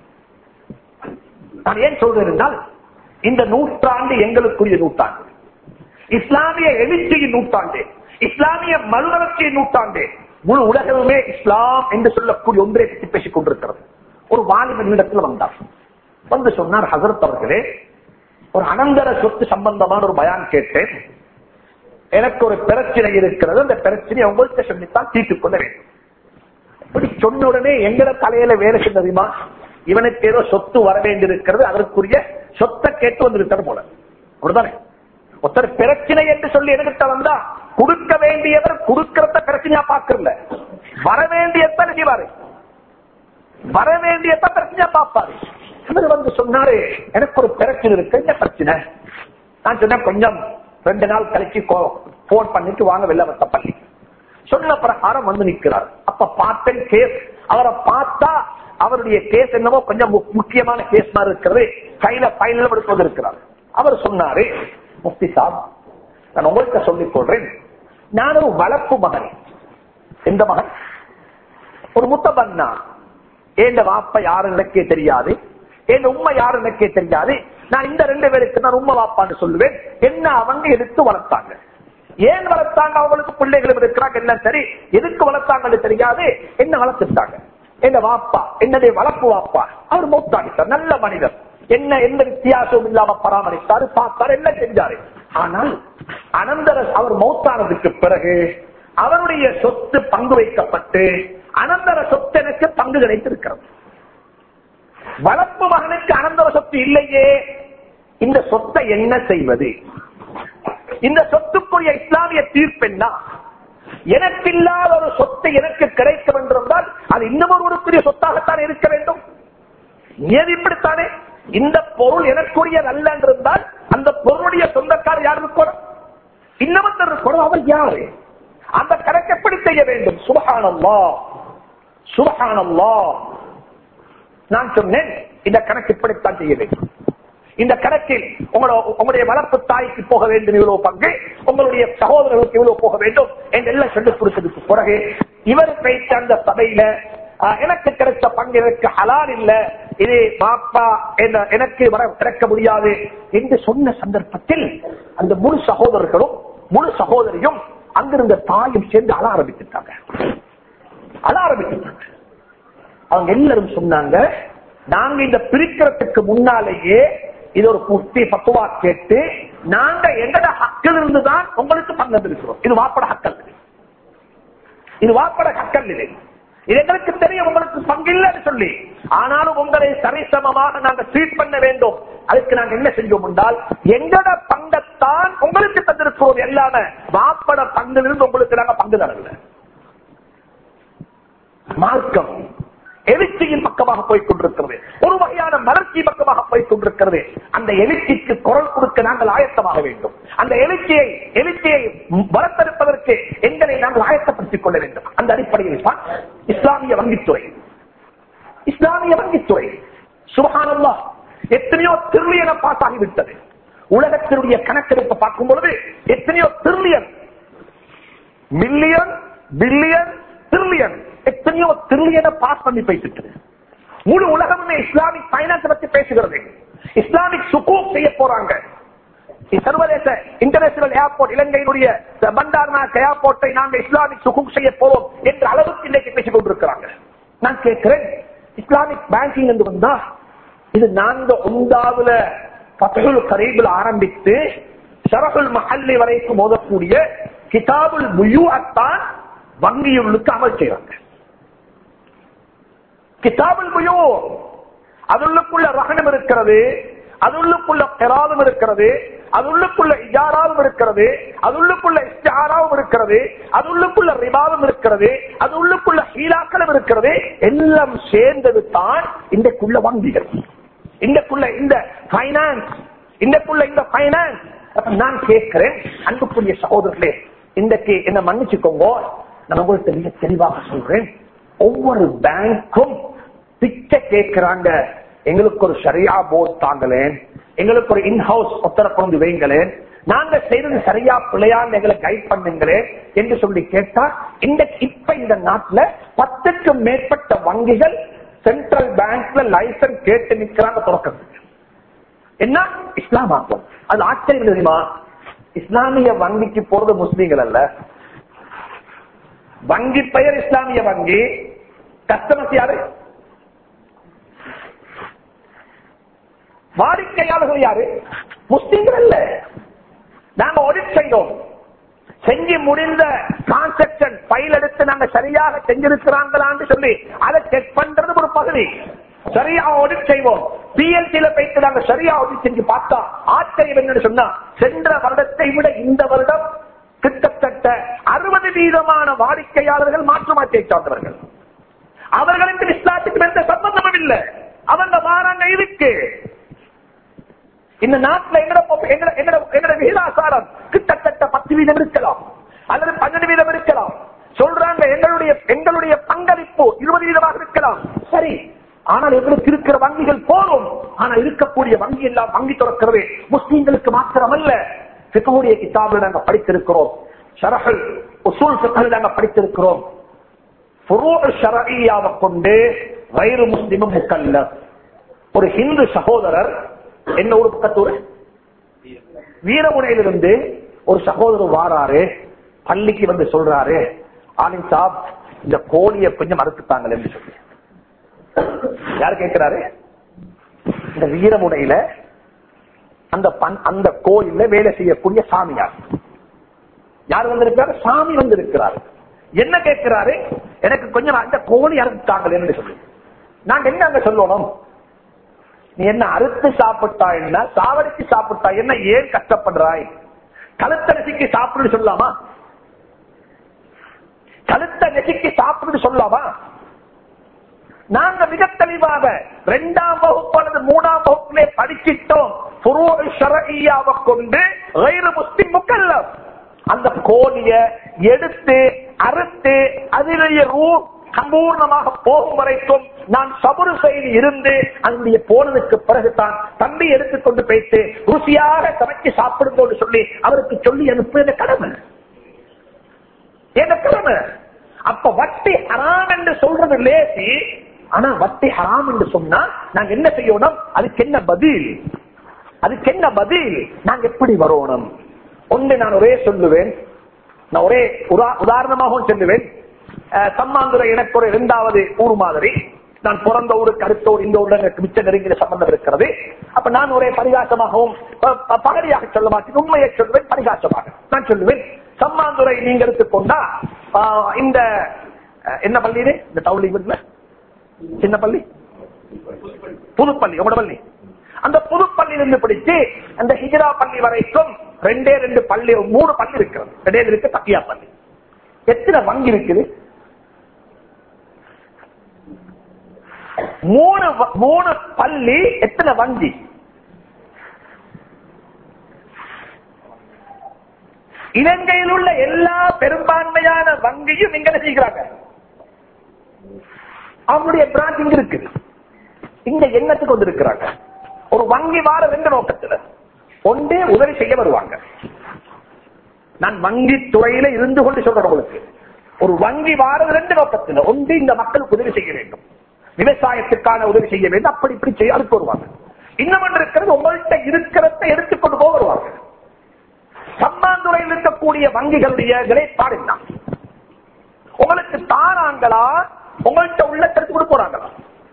Speaker 2: நான் ஏன் சொல்றேன் என்றால் இந்த நூற்றாண்டு எங்களுக்குரிய நூற்றாண்டு இஸ்லாமிய எழுச்சியின் நூற்றாண்டு இஸ்லாமிய மறுமலர்ச்சியின் நூற்றாண்டு முழு உலகமே இஸ்லாம் என்று சொல்லக்கூடிய ஒன்றை பற்றி பேசிக் கொண்டிருக்கிறது ஒரு வாலிபன் இடத்துல வந்தார் வந்து சொன்னார் ஹசரத் அவர்களே ஒரு அனந்தர சொத்து சம்பந்தமான ஒரு பயான் கேட்டேன் எனக்கு ஒரு பிரச்சனை இருக்கிறது அந்த பிரச்சனையை உங்கள்கிட்ட சொல்லித்தான் தீர்த்துக் கொள்ள வேண்டும் இப்படி சொன்ன உடனே எங்கட தலையில வேலை செஞ்சதுமா இவனுக்கு ஏதோ சொத்து வர வேண்டியிருக்கிறது அதற்குரிய சொத்தை கேட்டு வந்திருக்கிறது போல அப்படிதானே ஒருத்தர் பிரச்சனை என்று சொல்லி எடுத்துட்ட வந்தா கொடுக்க வேண்டியவர் கொடுக்கறத பிரச்சனையா பாக்குறல வர வேண்டியதான் செய்வாரு வர வேண்டியதான் பிரச்சனையா பார்ப்பாரு இவர் வந்து சொன்னாரு எனக்கு ஒரு பிரச்சனை இருக்கு என்ன பிரச்சனை நான் சொன்னேன் கொஞ்சம் ரெண்டு நாள் கழிச்சு போன் பண்ணிட்டு வாங்க வெள்ளவத்த பள்ளி சொன்ன பிரகாரம் வந்து நிற்கிறார் அப்ப பார்த்தேன் கேஸ் அவரை பார்த்தா அவருடைய கேஸ் என்னவோ கொஞ்சம் முக்கியமான கேஸ் மாதிரி இருக்கிறது கையில பைனல் எடுத்து இருக்கிறார் அவர் சொன்னாரு முஃப்தி சாப் நான் உங்கள்கிட்ட சொல்லிக் கொள்றேன் நான் ஒரு வளர்ப்பு மகன் எந்த மகன் ஒரு முத்தபன்னா ஏண்ட வாப்ப யாரு எனக்கே தெரியாது என் உண்மை யாரு எனக்கே தெரியாது நான் இந்த ரெண்டு பேருக்கு நான் உண்மை வாப்பான்னு சொல்லுவேன் என்ன அவங்க எடுத்து வளர்த்தாங்க ஏன் வளர்த்தாங்க அவங்களுக்கு பிள்ளைகளும் இருக்கிறாங்க எல்லாம் சரி எதுக்கு வளர்த்தாங்கன்னு தெரியாது என்ன வளர்த்துட்டாங்க என்ன வாப்பா என்னுடைய வளர்ப்பு வாப்பா அவர் மௌத்தாடித்தார் நல்ல மனிதர் என்ன எந்த வித்தியாசமும் இல்லாம பராமரித்தாரு பார்த்தாரு எல்லாம் செஞ்சாரு ஆனால் அனந்தர அவர் மௌத்தானதுக்கு பிறகு அவருடைய சொத்து பங்கு வைக்கப்பட்டு அனந்தர சொத்து எனக்கு பங்கு கிடைத்திருக்கிறது வளர்ப்பு மகனுக்கு அனந்தர சொத்து இல்லையே இந்த சொத்தை என்ன செய்வது இந்த சொத்துக்குரிய இஸ்லாமிய தீர்ப்பு என்ன எனக்கு இல்லாத ஒரு சொத்தை எனக்கு கிடைக்கும் என்றிருந்தால் அது இன்னும் ஒருவருக்குரிய சொத்தாகத்தான் இருக்க வேண்டும் ஏது இப்படித்தானே இந்த பொருள் எனக்குரிய அல்ல என்றிருந்தால் அந்த பொருளுடைய சொந்தக்காரர் யார் இருக்கணும் இன்னமத்தர் இருக்கணும் அவர் யாரு அந்த கணக்கு எப்படி செய்ய வேண்டும் சுபகானம்மா சுபகானம்மா நான் சொன்னேன் இந்த கணக்கு இப்படித்தான் செய்ய வேண்டும் இந்த கணக்கில் உங்களோட உங்களுடைய வளர்ப்பு தாய்க்கு போக வேண்டும் இவ்வளவு பங்கு உங்களுடைய சகோதரர்களுக்கு இவ்வளவு போக வேண்டும் என்று எல்லாம் சொல்லிக் கொடுத்ததுக்கு பிறகு இவர் வைத்த அந்த சபையில ஆஹ், எனக்கு கிடைச்ச பங்கு எனக்கு ஹலால் இல்ல இது பாப்பா என்ன- எனக்கு வர கிடைக்க முடியாது என்று சொன்ன சந்தர்ப்பத்தில் அந்த முழு சகோதரர்களும் முழு சகோதரியும் அங்கிருந்த தாயும் சேர்ந்து அழ ஆரம்பிச்சுட்டாங்க அழ ஆரம்பிச்சுட்டாங்க அவங்க எல்லாரும் சொன்னாங்க நாங்க இந்த பிரிக்கிறதுக்கு முன்னாலேயே இது ஒரு புத்தி பத்துவா கேட்டு நாங்க எங்கட ஹக்கில் இருந்துதான் உங்களுக்கு பங்கு இருக்கிறோம் இது வாப்பட ஹக்கல் இது வாப்பட ஹக்கல் இல்லை இது எங்களுக்கு தெரியும் உங்களுக்கு பங்கு இல்லைன்னு சொல்லி ஆனாலும் உங்களை சரிசமமாக நாங்க ட்ரீட் பண்ண வேண்டும் அதுக்கு நாங்க என்ன செஞ்சோம் என்றால் எங்கட பங்கத்தான் உங்களுக்கு தந்திருக்கிறோம் எல்லாமே வாப்பட பங்கிலிருந்து உங்களுக்கு நாங்க பங்கு தரல மார்க்கம் எழுச்சியின் பக்கமாக போய் கொண்டிருக்கிறது ஒரு வகையான மலர்ச்சி பக்கமாக போய் கொண்டிருக்கிறது அந்த எழுச்சிக்கு குரல் கொடுக்க நாங்கள் ஆயத்தமாக வேண்டும் அந்த எழுச்சியை எழுச்சியை வளர்த்தெடுப்பதற்கு எங்களை நாங்கள் ஆயத்தப்படுத்திக் கொள்ள வேண்டும் அந்த அடிப்படையில் தான் இஸ்லாமிய வங்கித்துறை இஸ்லாமிய வங்கித்துறை சுபகானல்லா எத்தனையோ திருளியன பாஸ் ஆகிவிட்டது உலகத்தினுடைய கணக்கெடுப்பை பார்க்கும் பொழுது எத்தனையோ திருளியன் மில்லியன் பில்லியன் ட்ரில்லியன் எத்தனையோ ட்ரில்லியனை பாஸ் பண்ணி போயிட்டு முழு உலகமே இஸ்லாமிக் பைனான்ஸ் பத்தி பேசுகிறது இஸ்லாமிக் சுகூப் செய்ய போறாங்க சர்வதேச இன்டர்நேஷனல் ஏர்போர்ட் இலங்கையினுடைய பண்டார்நாத் ஏர்போர்ட்டை நாங்க இஸ்லாமிக் சுகூப் செய்ய போறோம் என்ற அளவுக்கு இன்றைக்கு பேசிக் கொண்டிருக்கிறாங்க நான் கேட்கிறேன் இஸ்லாமிக் பேங்கிங் என்று வந்தா இது நான்கு ஒன்றாவதுல பத்துல் கரீபில் ஆரம்பித்து ஷரகுல் மஹல்லி வரைக்கும் மோதக்கூடிய கிதாபுல் முயூத்தான் வங்கியுள்ளுக்கு அமல் செய்வாங்க கிதாபுல் முயூ அதுள்ளுக்குள்ள ரகணம் இருக்கிறது அதுள்ளுக்குள்ள பெறாலும் இருக்கிறது அதுள்ளுக்குள்ள இஜாராவும் இருக்கிறது அதுள்ளுக்குள்ள இஸ்டாராவும் இருக்கிறது அதுள்ளுக்குள்ள ரிபாவும் இருக்கிறது அது உள்ளுக்குள்ள ஹீலாக்களும் இருக்கிறது எல்லாம் சேர்ந்தது தான் இன்றைக்குள்ள வங்கிகள் இன்றைக்குள்ள இந்த பைனான்ஸ் இன்றைக்குள்ள இந்த பைனான்ஸ் நான் கேட்கிறேன் அன்புக்குரிய சகோதரர்களே இன்றைக்கு என்ன மன்னிச்சுக்கோங்க நான் உங்களுக்கு மிக தெளிவாக சொல்றேன் ஒவ்வொரு பேங்க்கும் பிச்சை கேட்கிறாங்க எங்களுக்கு ஒரு சரியா போர்ட் தாங்களேன் எங்களுக்கு ஒரு இன்ஹவுஸ் ஒத்தரை கொண்டு வைங்களேன் நாங்க செய்தது சரியா பிள்ளையான்னு எங்களை கைட் பண்ணுங்களேன் என்று சொல்லி கேட்டா இந்த இப்ப இந்த நாட்டுல பத்துக்கும் மேற்பட்ட வங்கிகள் சென்ட்ரல் பேங்க்ல லைசன்ஸ் கேட்டு நிக்கிறாங்க தொடக்கத்துக்கு என்ன இஸ்லாமாக்கும் அது ஆச்சரியம் தெரியுமா இஸ்லாமிய வங்கிக்கு போறது முஸ்லீம்கள் அல்ல வங்கி பெயர் இஸ்லாமிய வங்கி கஸ்டமர்ஸ் யாரு வாடிக்கையாளர்கள் யாரு முஸ்லீம்கள் அல்ல நாங்க ஆடிட் செய்தோம் செஞ்சு முடிந்த டிரான்சாக்சன் ஃபைல் எடுத்து நாங்க சரியாக செஞ்சிருக்கிறாங்களான்னு சொல்லி அதை செக் பண்றது ஒரு பகுதி சரியா ஆடிட் செய்வோம் பிஎல்சியில போயிட்டு நாங்க சரியா ஆடிட் செஞ்சு பார்த்தா ஆச்சரியம் என்னன்னு சொன்னா சென்ற வருடத்தை விட இந்த வருடம் கிட்டத்தட்ட அறுபது வீதமான வாடிக்கையாளர்கள் மாற்று மாற்றியை சார்ந்தவர்கள் அவர்களுக்கு இஸ்லாத்துக்கு எந்த சம்பந்தமும் இல்லை அவங்க மாறாங்க இருக்கு இந்த நாட்டில் எங்கட எங்கட- எங்கட எங்கட விகிதாசாரம் கிட்டத்தட்ட பத்து வீதம் இருக்கலாம் அல்லது பன்னெண்டு வீதம் இருக்கலாம் சொல்றாங்க எங்களுடைய எங்களுடைய பங்களிப்பு இருபது வீதமாக இருக்கலாம் சரி ஆனால் எங்களுக்கு இருக்கிற வங்கிகள் போதும் ஆனா இருக்கக்கூடிய வங்கி எல்லாம் வங்கி திறக்கிறது முஸ்லீம்களுக்கு மாத்திரமல்ல பிகவுடைய கிதாபில் நாங்க படித்திருக்கிறோம் ஷரஹல் உசூல் பிகல் நாங்க படித்திருக்கிறோம் ஃபுரூஉ ஷரஈயாவை கொண்டு வயிறு முஸ்லிமும் முக்கல்ல ஒரு ஹிந்து சகோதரர் என்ன ஒரு பக்கத்தூர் வீரமுனையிலிருந்து ஒரு சகோதரர் வாராரு பள்ளிக்கு வந்து சொல்றாரு ஆலிம் சாப் இந்த கோழியை கொஞ்சம் மறுத்துட்டாங்க என்று சொல்லி யார் கேட்கிறாரு இந்த வீரமுனையில அந்த பண்- அந்த கோயில்ல வேலை செய்யக்கூடிய சாமியார் யார் வந்திருக்கிறாரு சாமி வந்திருக்கிறாரு என்ன கேட்கிறாரு எனக்கு கொஞ்சம் அந்த கோழி அறுத்தாங்க என்று சொல்லி நாங்க என்ன அங்க சொல்லணும் நீ என்ன அறுத்து சாப்பிட்டா என்ன சாவடிக்கு சாப்பிட்டா என்ன ஏன் கஷ்டப்படுறாய் கழுத்த நெசிக்கு சாப்பிடு சொல்லலாமா கழுத்த நெசிக்கு சாப்பிடு சொல்லலாமா நாங்க மிக தெளிவாக இரண்டாம் வகுப்பு அல்லது மூணாம் வகுப்பிலே படிச்சிட்டோம் ஃபுரூஉ ஷரஈயாவை கொண்டு கைரு முஸ்லிம் முக்கல்லம் அந்த கோழிய எடுத்து அறுத்து அதிலேயே ரூ சம்பூர்ணமாக போகும் வரைக்கும் நான் சபுரு செய்து இருந்து அதனுடைய போனதுக்கு பிறகுதான் தம்பி எடுத்துக்கொண்டு போயிட்டு ருசியாக சமைச்சு சாப்பிடும்போது சொல்லி அவருக்கு சொல்லி அனுப்புவது கடமை என்ன கடமை அப்ப வட்டி ஹராம் என்று சொல்றது லேசி ஆனா வட்டி ஹராம் என்று சொன்னா நாங்க என்ன செய்யணும் அதுக்கு என்ன பதில் அதுக்கு என்ன பதில் நாங்க எப்படி வரணும் ஒன்று நான் ஒரே சொல்லுவேன் நான் ஒரே உதா- உதாரணமாகவும் சொல்லுவேன் அஹ், சம்மாந்துறை எனக்கு ஒரு இரண்டாவது ஊர் மாதிரி நான் பிறந்த ஊருக்கு அடுத்த ஊர் இந்த ஊர்ல எனக்கு மிச்ச நெருங்கிய சம்பந்தம் இருக்கிறது அப்ப நான் ஒரே பரிகாசமாகவும் ப- ப- பகடியாக சொல்ல மாட்டேன் உண்மையை சொல்லுவேன் பரிகாசமாக நான் சொல்லுவேன் சம்மாந்துறை நீங்க எடுத்துக்கொண்டா ஆஹ், இந்த அஹ், என்ன பள்ளி இது இந்த டவுலி வீட்டுல சின்ன பள்ளி புதுப்பள்ளி உங்களோட பள்ளி அந்த புதுப்பள்ளியிலிருந்து பிடிச்சு அந்த ஹிஜரா பள்ளி வரைக்கும் ரெண்டே ரெண்டு பள்ளி மூணு பள்ளி இருக்கிறது ரெண்டே இருக்கு தக்கியா பள்ளி எத்தனை வங்கி இருக்குது மூணு வ- மூணு பள்ளி எத்தனை வங்கி இலங்கையில் உள்ள எல்லா பெரும்பான்மையான வங்கியும் இங்க என்ன செய்கிறாங்க அவங்களுடைய பிரான்ச் இங்க இருக்குது இங்க எண்ணத்துக்கு வந்து இருக்கிறாங்க ஒரு வங்கி வார ரெண்டு நோக்கத்துல ஒன்றே உதவி செய்ய வருவாங்க நான் வங்கி துறையில இருந்து கொண்டு சொல்றேன் உங்களுக்கு ஒரு வங்கி வார ரெண்டு நோக்கத்துல ஒன்று இந்த மக்களுக்கு உதவி செய்ய வேண்டும் விவசாயத்துக்கான உதவி செய்ய வேண்டும் அப்படி இப்படி செய்ய அதுக்கு வருவாங்க இன்னும் ஒன்று இருக்கிறது உங்கள்கிட்ட இருக்கிறத எடுத்துக்கொண்டு போக வருவாங்க சம்மாந்துறையில் இருக்கக்கூடிய வங்கிகளுடைய நிலைப்பாடு என்ன உங்களுக்கு தாராங்களா உங்கள்கிட்ட உள்ள கருத்து கொண்டு போறாங்களா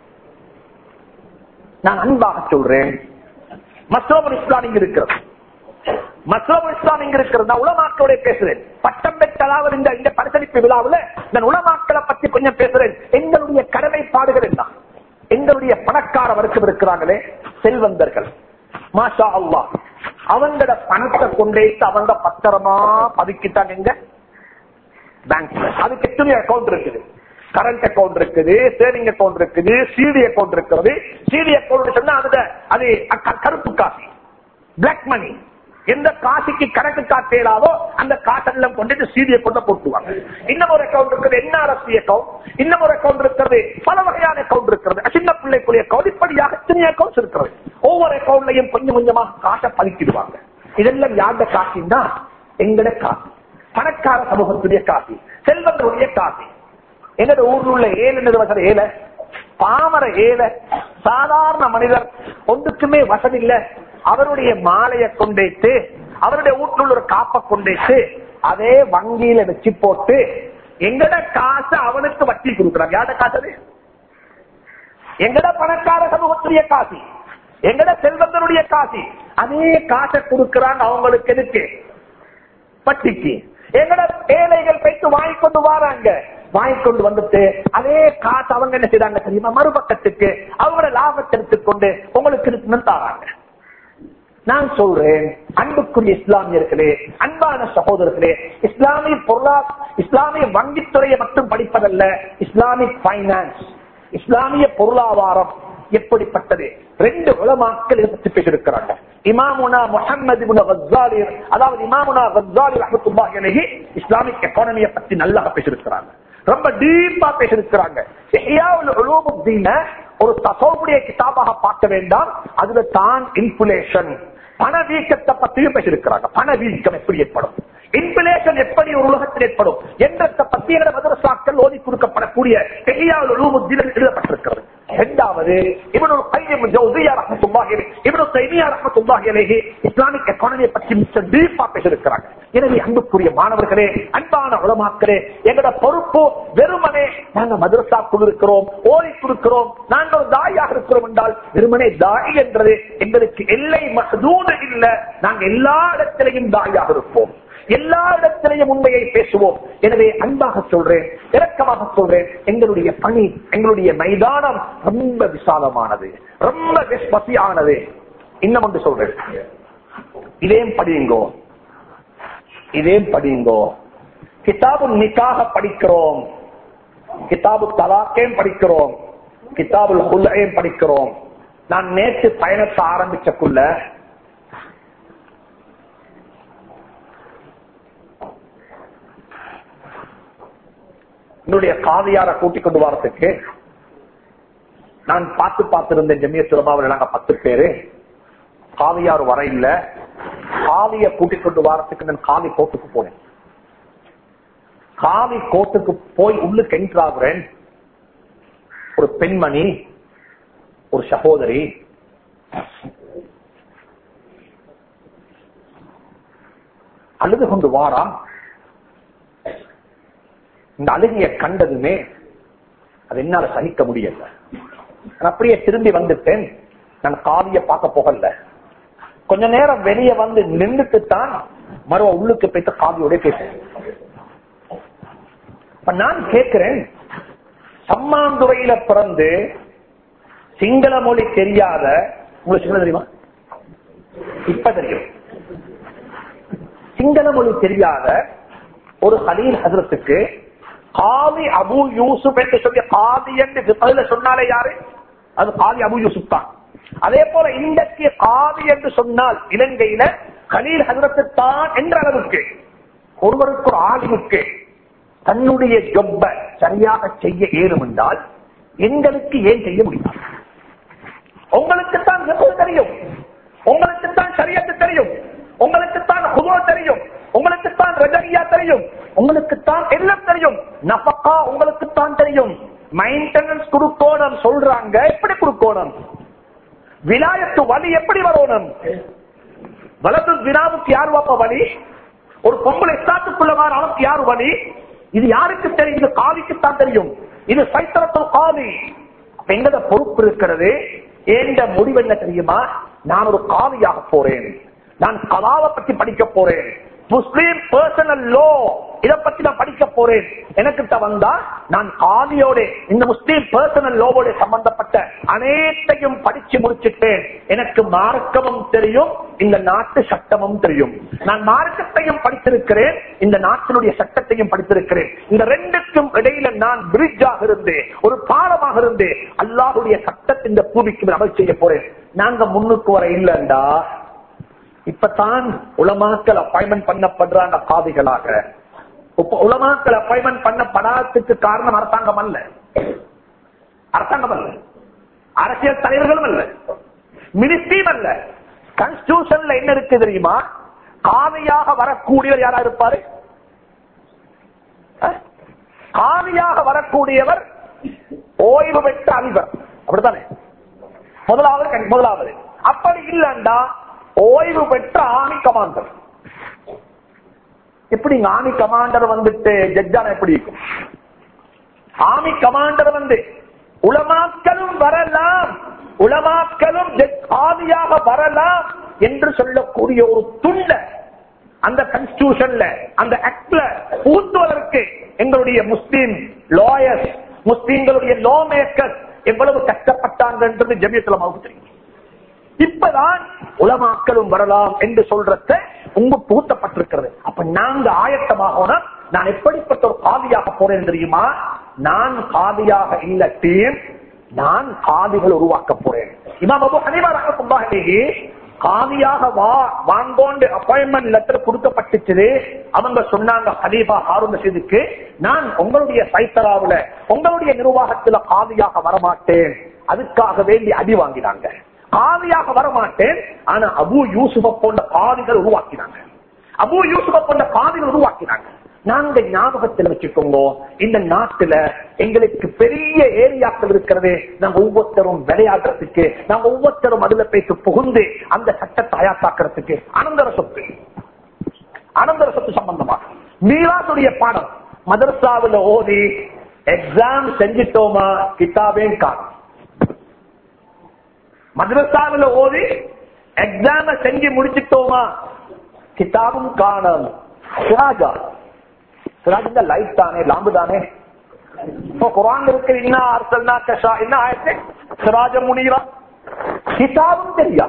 Speaker 2: நான் அன்பாக சொல்றேன் மஸ்ரோபுல் இஸ்லாம் இங்க இருக்கிறது மஸ்ரோபுல் இஸ்லாம் இங்க இருக்கிறது நான் உலமாக்களோட பேசுறேன் பட்டம் பெற்றதாவது இந்த இந்த பரிசளிப்பு விழாவில் நான் உலமாக்களை பத்தி கொஞ்சம் பேசுறேன் எங்களுடைய கடமைப்பாடுகள் என்ன எங்களுடைய பணக்கார வர்க்கம் இருக்கிறாங்களே செல்வந்தர்கள் மாஷா அல்லாஹ் அவங்களோட பணத்தை கொண்டே அவங்க பத்திரமா பதுக்கிட்டாங்க எங்க பேங்க்ல அதுக்கு எத்தனை அக்கௌண்ட் இருக்குது கரண்ட் அக்கௌண்ட் இருக்குது சேவிங் அக்கௌண்ட் இருக்குது சிடி அக்கௌண்ட் இருக்கிறது சிடி அக்கௌண்ட் சொன்னா அதுல அது க- கருப்பு காசு பிளாக் மணி எந்த காசுக்கு கணக்கு காட்டேலாவோ அந்த காசெல்லாம் கொண்டு சிடியை கொண்டு போட்டுவாங்க இன்னும் ஒரு அக்கௌண்ட் இருக்குது என்ஆர்எஸ்சி அக்கௌண்ட் இன்னும் ஒரு அக்கௌண்ட் இருக்கிறது பல வகையான அக்கௌண்ட் இருக்கிறது சின்ன பிள்ளைக்குரிய அக்கௌண்ட் இப்படியாக எத்தனை அக்கௌண்ட்ஸ் இருக்கிறது ஒவ்வொரு அக்கௌண்ட்லையும் கொஞ்சம் கொஞ்சமாக காசை பதுக்கிடுவாங்க இதெல்லாம் யாருடைய காசுன்னா எங்கட காசு பணக்கார சமூகத்துடைய காசு செல்வங்களுடைய காசு எங்கட ஊர்ல உள்ள ஏழு நிறுவனர் ஏழை பாமர ஏழை சாதாரண மனிதர் ஒன்றுக்குமே வசதி இல்ல அவருடைய மாலையை கொண்டேத்து அவருடைய வீட்டுல உள்ள ஒரு காப்பை கொண்டேத்து அதே வங்கியில வச்சு போட்டு எங்கட காசு அவனுக்கு வட்டி கொடுக்குறாங்க யார்ட காசு அது எங்கட பணக்கார சமூகத்துடைய காசு எங்கட செல்வந்தனுடைய காசு அதே காசை கொடுக்கிறாங்க அவங்களுக்கு எதுக்கு பட்டிக்கு எங்கட ஏழைகள் போயிட்டு வாங்கி கொண்டு வராங்க வாங்கி கொண்டு வந்துட்டு அதே காசு அவங்க என்ன செய்றாங்க தெரியுமா மறுபக்கத்துக்கு அவங்களோட லாபத்தை எடுத்துக்கொண்டு உங்களுக்கு இருக்குன்னு தாராங்க நான் சொல்றேன் அன்புக்குரிய இஸ்லாமியர்களே அன்பான சகோதரர்களே இஸ்லாமிய பொருளா இஸ்லாமிய வங்கித்துறையை மட்டும் படிப்பதல்ல இஸ்லாமிக் பைனான்ஸ் இஸ்லாமிய பொருளாதாரம் எப்படிப்பட்டது ரெண்டு உலமாக்கள் இதை பற்றி பேசியிருக்கிறாங்க இமாமுனா முஹம்மது இப்னு கஸ்ஸாலி அதாவது இமாமுனா கஸ்ஸாலி ரஹ்மத்துல்லாஹி அலைஹி இஸ்லாமிக் எக்கானமியை பத்தி நல்லா பேசியிருக்கிறாங்க ரொம்ப டீப்பா பேசியிருக்கிறாங்க இஹ்யாவுல் உலூமுத்தீன ஒரு தசவுடைய கிதாபாக பார்க்க வேண்டாம் அதுல தான் இன்ஃபுலேஷன் பணவீக்கத்தை பத்தியும் பேசியிருக்கிறாங்க பணவீக்கம் எப்படி ஏற்படும் இன்ஃபுலேஷன் எப்படி ஒரு உலகத்தில் ஏற்படும் என்ற பத்தி என்ற மதரசாக்கள் ஓதி கொடுக்கப்படக்கூடிய இஹ்யாவுல் உலூமுத்தீனில் எழுதப்பட்டிருக்கிறது இரண்டாவது இவனு கையம் ஜௌசியா ரஹ்மத்துல்லாஹி அலைஹி இவனு தைமியா ரஹ்மத்துல்லாஹி அலைஹி இஸ்லாமிக் எக்கானமியை பற்றி மிச்சம் டீப்பா பேசியிருக்கிறாங்க எனவே அன்புக்குரிய மாணவர்களே அன்பான உலமாக்களே எங்களோட பொறுப்பு வெறுமனே நாங்க மதரசா இருக்கிறோம் ஓதி கொடுக்கிறோம் நாங்கள் ஒரு தாயாக இருக்கிறோம் என்றால் வெறுமனே தாய் என்றது எங்களுக்கு எல்லை மகதூது இல்ல நாங்க எல்லா இடத்திலையும் தாயாக இருப்போம் எல்லா இடத்திலையும் உண்மையை பேசுவோம் எனவே அன்பாக சொல்றேன் இரக்கமாக சொல்றேன் எங்களுடைய பணி எங்களுடைய மைதானம் ரொம்ப விசாலமானது ரொம்ப வசதியானது இன்னும் ஒன்று சொல்றேன் இதேம் படியுங்கோ இதேம் படியுங்கோ கிதாபு நிக்காக படிக்கிறோம் கிதாபு தலாக்கையும் படிக்கிறோம் கிதாபுல் குல்லையும் படிக்கிறோம் நான் நேற்று பயணத்தை ஆரம்பிச்சக்குள்ள என்னுடைய காதையார கூட்டிக் கொண்டு வரத்துக்கு நான் பார்த்து பார்த்திருந்தேன் ஜெமிய சுலமாவில் நாங்க பத்து பேரு காவியார் வர இல்ல காவிய கூட்டிக் கொண்டு வரத்துக்கு நான் காவி கோட்டுக்கு போனேன் காவி கோட்டுக்கு போய் உள்ளுக்கு என்ட்ராகிறேன் ஒரு பெண்மணி ஒரு சகோதரி அழுது கொண்டு வாரா இந்த அழுகைய கண்டதுமே அது என்னால சகிக்க முடியல நான் அப்படியே திரும்பி வந்துட்டேன் நான் காவிய பார்க்க போகல கொஞ்ச நேரம் வெளியே வந்து நின்றுட்டு தான் மறுவ உள்ளுக்கு போயிட்டு காவியோட பேசுறேன் இப்ப நான் கேட்கிறேன் சம்மாந்துறையில பிறந்து சிங்கள மொழி தெரியாத உங்களுக்கு சிங்கள தெரியுமா இப்ப தெரியும் சிங்கள மொழி தெரியாத ஒரு ஹலீல் ஹசரத்துக்கு காதி அபு யூசுப் என்று சொல்லி காதி என்று பதில சொன்னாலே யாரு அது காதி அபு யூசுப் தான் அதே போல இன்றைக்கு காதி என்று சொன்னால் இலங்கையில கலீல் ஹசரத்து தான் என்ற அளவுக்கு ஒருவருக்கு ஒரு ஆளுமுக்கு தன்னுடைய ஜொப்ப சரியாக செய்ய ஏறும் என்றால் எங்களுக்கு ஏன் செய்ய முடியாது உங்களுக்கு தான் தெரியும் உங்களுக்கு தான் சரியத்து தெரியும் உங்களுக்கு தான் ஹுதோ தெரியும் உங்களுக்கு தான் ரஜகியா தெரியும் உங்களுக்கு தான் எல்லாம் தெரியும் நபக்கா உங்களுக்கு தான் தெரியும் மெயின்டெனன்ஸ் குடுக்கோணம் சொல்றாங்க எப்படி குடுக்கோணம் விலாயத்து வழி எப்படி வரணும் வலது வினாவுக்கு யார் வாப்ப வழி ஒரு பொம்பளை ஸ்டாட்டுக்குள்ள வர அளவுக்கு யார் வழி இது யாருக்கு தெரியும் இது காவிக்குத்தான் தெரியும் இது சைத்தரத்தில் காவி எங்கட பொறுப்பு இருக்கிறது ஏண்ட முடிவு என்ன தெரியுமா நான் ஒரு காவியாக போறேன் நான் கலாவை பத்தி படிக்க போறேன் முஸ்லீம் பர்சனல் லோ இத பத்தி நான் படிக்க போறேன் எனக்கு வந்தா நான் காதியோட இந்த முஸ்லீம் பர்சனல் லோவோட சம்பந்தப்பட்ட அனைத்தையும் படிச்சு முடிச்சுட்டேன் எனக்கு மார்க்கமும் தெரியும் இந்த நாட்டு சட்டமும் தெரியும் நான் மார்க்கத்தையும் படித்திருக்கிறேன் இந்த நாட்டினுடைய சட்டத்தையும் படித்திருக்கிறேன் இந்த ரெண்டுக்கும் இடையில நான் பிரிட்ஜாக இருந்து ஒரு பாலமாக இருந்து அல்லாஹுடைய சட்டத்தின் இந்த பூமிக்கு அமல் செய்ய போறேன் நாங்க முன்னுக்கு வர இல்லண்டா இப்பதான் உலமாக்கள் அப்பாயின்மெண்ட் பண்ணப்படுறாங்க காதிகளாக உலமாக்கள் அப்பாயின்மெண்ட் பண்ணப்படாததுக்கு காரணம் அரசாங்கம் அல்ல அரசாங்கம் அல்ல அரசியல் தலைவர்களும் அல்ல மினிஸ்ட்ரியும் அல்ல கான்ஸ்டியூஷன்ல என்ன இருக்கு தெரியுமா காவியாக வரக்கூடியவர் யாரா இருப்பாரு காவியாக வரக்கூடியவர் ஓய்வு பெற்ற அதிபர் அப்படித்தானே முதலாவது முதலாவது அப்படி இல்லண்டா ஓய்வு பெற்ற ஆமி கமாண்டர் எப்படி ஆமி கமாண்டர் வந்துட்டு ஜட்ஜான எப்படி இருக்கும் ஆமி கமாண்டர் வந்து உலமாக்களும் வரலாம் உலமாக்களும் ஆதியாக வரலாம் என்று சொல்லக்கூடிய ஒரு துண்ட அந்த கான்ஸ்டியூஷன்ல அந்த ஆக்ட்ல ஊத்துவதற்கு எங்களுடைய முஸ்லீம் லாயர்ஸ் முஸ்லீம்களுடைய லோ மேக்கர்ஸ் எவ்வளவு கஷ்டப்பட்டாங்க என்றது ஜமியத்துல மாவுக்கு தெரியும் இப்பதான் உலமாக்களும் வரலாம் என்று சொல்றத உங்க புகுத்தப்பட்டிருக்கிறது அப்ப நாங்க ஆயத்தமாக நான் எப்படிப்பட்ட ஒரு காதியாக போறேன் தெரியுமா நான் காதியாக இல்லட்டேன் நான் காதிகள் உருவாக்க போறேன் இமாம் அபு ஹனீபா ரஹமத்துல்லாஹி காதியாக வா வாங்கோண்டு அப்பாயின்மெண்ட் லெட்டர் கொடுக்கப்பட்டுச்சு அவங்க சொன்னாங்க ஹலீபா ஹாரூன் ரஷீதுக்கு நான் உங்களுடைய சைத்தராவுல உங்களுடைய நிர்வாகத்துல காதியாக வரமாட்டேன் அதுக்காக வேண்டி அடி வாங்கினாங்க காவியாக வரமாட்டேன் ஆனா அபு யூசுப போன்ற காவிகள் உருவாக்கினாங்க அபு யூசுப போன்ற காவிகள் உருவாக்கினாங்க நாங்க ஞாபகத்தில் வச்சுக்கோங்க இந்த நாட்டுல எங்களுக்கு பெரிய ஏரியாக்கள் இருக்கிறது நாங்க ஒவ்வொருத்தரும் விளையாடுறதுக்கு நாங்க ஒவ்வொருத்தரும் அதுல பேசி புகுந்து அந்த சட்டத்தை அயாத்தாக்குறதுக்கு அனந்தர சொத்து அனந்தர சொத்து சம்பந்தமாக மீராசுடைய பாடம் மதரசாவில் ஓதி எக்ஸாம் செஞ்சிட்டோமா கிட்டாபே காணும் மദ്രസാவில் ஓதி எக்ஸாம செஞ்சு முடிச்சிட்டோமா கிதாபும் காணும் சிராஜா சிராஜ் லைட் தானே லாம்பு தானே குரான் இருக்கிற என்ன அர்த்தல்னா கஷா என்ன ஆயிடுச்சு சிராஜ முனிரா கிதாபும் தெரியா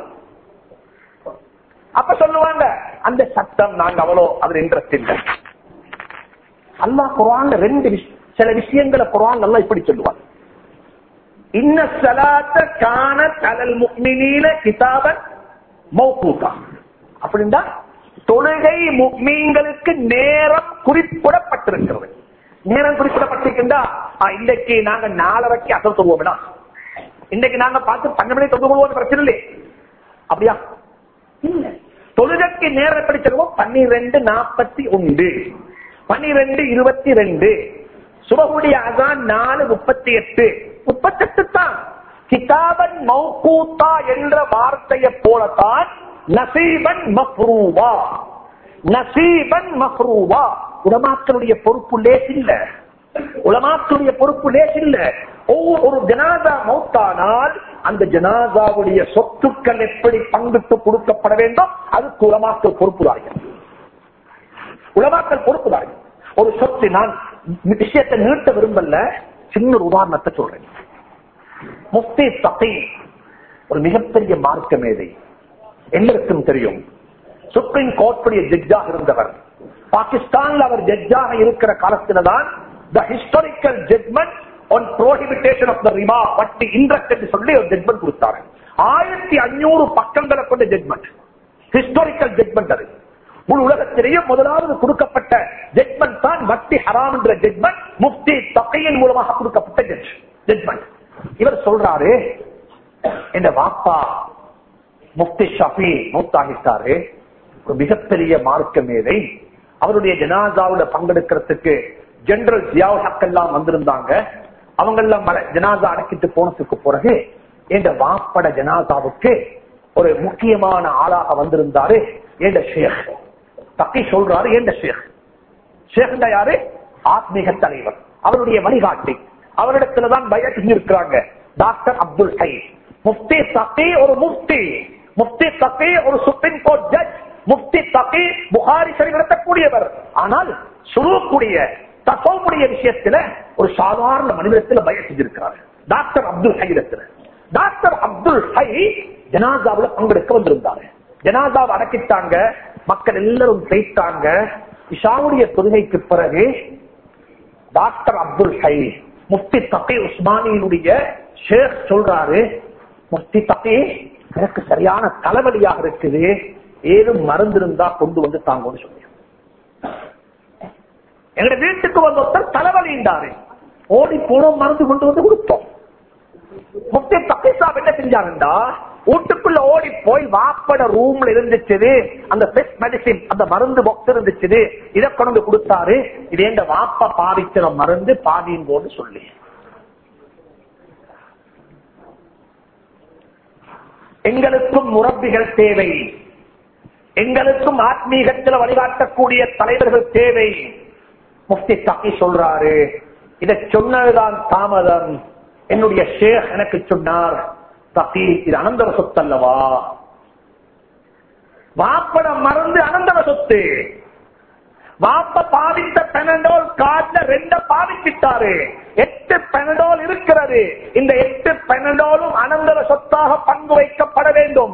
Speaker 2: அப்ப சொல்லுவாங்க அந்த சட்டம் நாங்க அவ்வளோ அதுல இன்ட்ரெஸ்ட் இல்லை அல்லா குரான் ரெண்டு சில விஷயங்களை குரான் நல்லா இப்படி சொல்லுவாங்க இன்ன சலாத்த கான தலல் முக்மினீன கிதாபன் மௌகூட்டா அப்படின்னா தொழுகை முக்மீன்களுக்கு நேரம் குறிப்பிடப்பட்டிருக்கிறது நேரம் குறிப்பிடப்பட்டிருக்கின்றா ஆ, இன்னைக்கு நாங்க நாலரைக்கு அசல் சொல்லுவோம்னா இன்னைக்கு நாங்க பார்த்து பன்னெண்டு மணி தொண்டு கொள்வோம் பிரச்சனை இல்லையே அப்படியா இல்ல தொழுகைக்கு நேரம் எப்படி சொல்லுவோம் பன்னிரெண்டு நாற்பத்தி ஒன்று பன்னிரெண்டு இருபத்தி ரெண்டு சுபகுடைய அதான் நாலு முப்பத்தி எட்டு முப்பத்தெட்டு தான் கிதாபன் மௌகூத்தா என்ற வார்த்தையை போலத்தான் நசீபன் மஃப்ரூவா நசீபன் மஃப்ரூவா உலமாக்களுடைய பொறுப்பு லேஸ் இல்ல உலமாக்களுடைய பொறுப்பு லேஸ் இல்ல ஒவ்வொரு ஒரு ஜனாதா மௌத்தானால் அந்த ஜனாதாவுடைய சொத்துக்கள் எப்படி பங்கிட்டு கொடுக்கப்பட வேண்டும் அதுக்கு உலமாக்கள் பொறுப்புதார்கள் உலமாக்கள் பொறுப்புதார்கள் ஒரு சொத்து நான் விஷயத்தை நீட்ட விரும்பல சின்ன ஒரு உதாரணத்தை சொல்றேன் முஃப்தி சபை ஒரு மிகப்பெரிய மார்க்க மேதை எல்லாருக்கும் தெரியும் சுப்ரீம் கோர்ட்டுடைய ஜட்ஜாக இருந்தவர் பாகிஸ்தான்ல அவர் ஜட்ஜாக இருக்கிற காலத்துல தான் the historical judgement on prohibition of the riba வட்டி இன்ட்ரெஸ்ட் என்று சொல்லி ஒரு ஜட்மெண்ட் கொடுத்தாரு ஆயிரத்தி அஞ்சூறு பக்கங்களை கொண்ட ஜட்மெண்ட் ஹிஸ்டாரிக்கல் ஜட்மெண்ட் அது முழு உலகத்திலேயே முதலாவது கொடுக்கப்பட்ட ஜட்மெண்ட் தான் வட்டி ஹராம் என்ற ஜட்மெண்ட் முஃப்தி தக்கையின் மூலமாக கொடுக்கப்பட்ட ஜட்ஜ் ஜட்மெண்ட் இவர் சொல்றாரு இந்த வாப்பா முஃப்தி ஷபி மூத்தாகிட்டாரு ஒரு மிகப்பெரிய மார்க்க மேதை அவருடைய ஜனாசாவுல பங்கெடுக்கிறதுக்கு ஜெனரல் ஜியாவுல் ஹக் எல்லாம் வந்திருந்தாங்க அவங்க எல்லாம் மல- ஜனாசா அடக்கிட்டு போனதுக்கு பிறகு என்ற வாப்பட ஜனாசாவுக்கு ஒரு முக்கியமான ஆளாக வந்திருந்தாரு என்ற ஷேக் தக்கி சொல்றாரு என்ற ஷேக் ஷேக் யாரு ஆத்மீக தலைவர் அவருடைய வழிகாட்டி அவரிடத்துலதான் பய செஞ்சிருக்கிறாங்க டாக்டர் அப்துல் ஹை முஃப்தி சக்கி ஒரு முஃப்தி முஃப்தி சக்கி ஒரு supreme court judge Mufti Zakki Bukhari சரி நடத்தக்கூடியவர் ஆனால் சுருக்கூடிய தசோவுடைய விஷயத்துல ஒரு சாதாரண மனிதத்துல பய செஞ்சிருக்கிறார் டாக்டர் அப்துல் ஹை இடத்துல டாக்டர் அப்துல் ஹை ஜனாதாவுல பங்கெடுக்க வந்திருந்தாரு ஜனாதாவை அடக்கிட்டாங்க மக்கள் எல்லாரும் பேசிட்டாங்க இஷாவுடைய தொழுகைக்கு பிறகு டாக்டர் அப்துல் ஹை முஃப்தி தகி உஸ்மானியினுடைய ஷேக் சொல்றாரு முஃப்தி தகி எனக்கு சரியான தலைவலியாக இருக்குது ஏதும் மருந்து இருந்தா கொண்டு வந்து தாங்கன்னு சொல்லி எங்க வீட்டுக்கு வந்த ஒருத்தர் தலைவலிண்டாரு ஓடி போனோம் மருந்து கொண்டு வந்து கொடுத்தோம் முஃப்தி தகி சாப் என்ன செஞ்சாருண்டா வீட்டுக்குள்ள ஓடி போய் வாப்பட ரூம்ல இருந்துச்சு அந்த பெஸ்ட் மெடிசின் அந்த மருந்து பாக்ஸ் இருந்துச்சு இதை கொண்டு வந்து கொடுத்தாரு இது எங்க வாப்பா பாவிக்கிற மருந்து பாதியின் போது சொல்லி எங்களுக்கும் முரப்பிகள் தேவை எங்களுக்கும் ஆத்மீகத்தில் வழிகாட்டக்கூடிய தலைவர்கள் தேவை முஃப்தி தக்கி சொல்றாரு இதை சொன்னதுதான் தாமதம் என்னுடைய ஷேக் எனக்கு சொன்னார் தக்கி இது அனந்தர சொத்து அல்லவா வாப்பட மறந்து அனந்தர சொத்து வாப்ப பாவித்த பெனடோல் கார்ட்ல ரெண்ட பாவிச்சிட்டாரு எட்டு பெனடோல் இருக்கிறது இந்த எட்டு பெனடோலும் அனந்தர சொத்தாக பங்கு வைக்கப்பட வேண்டும்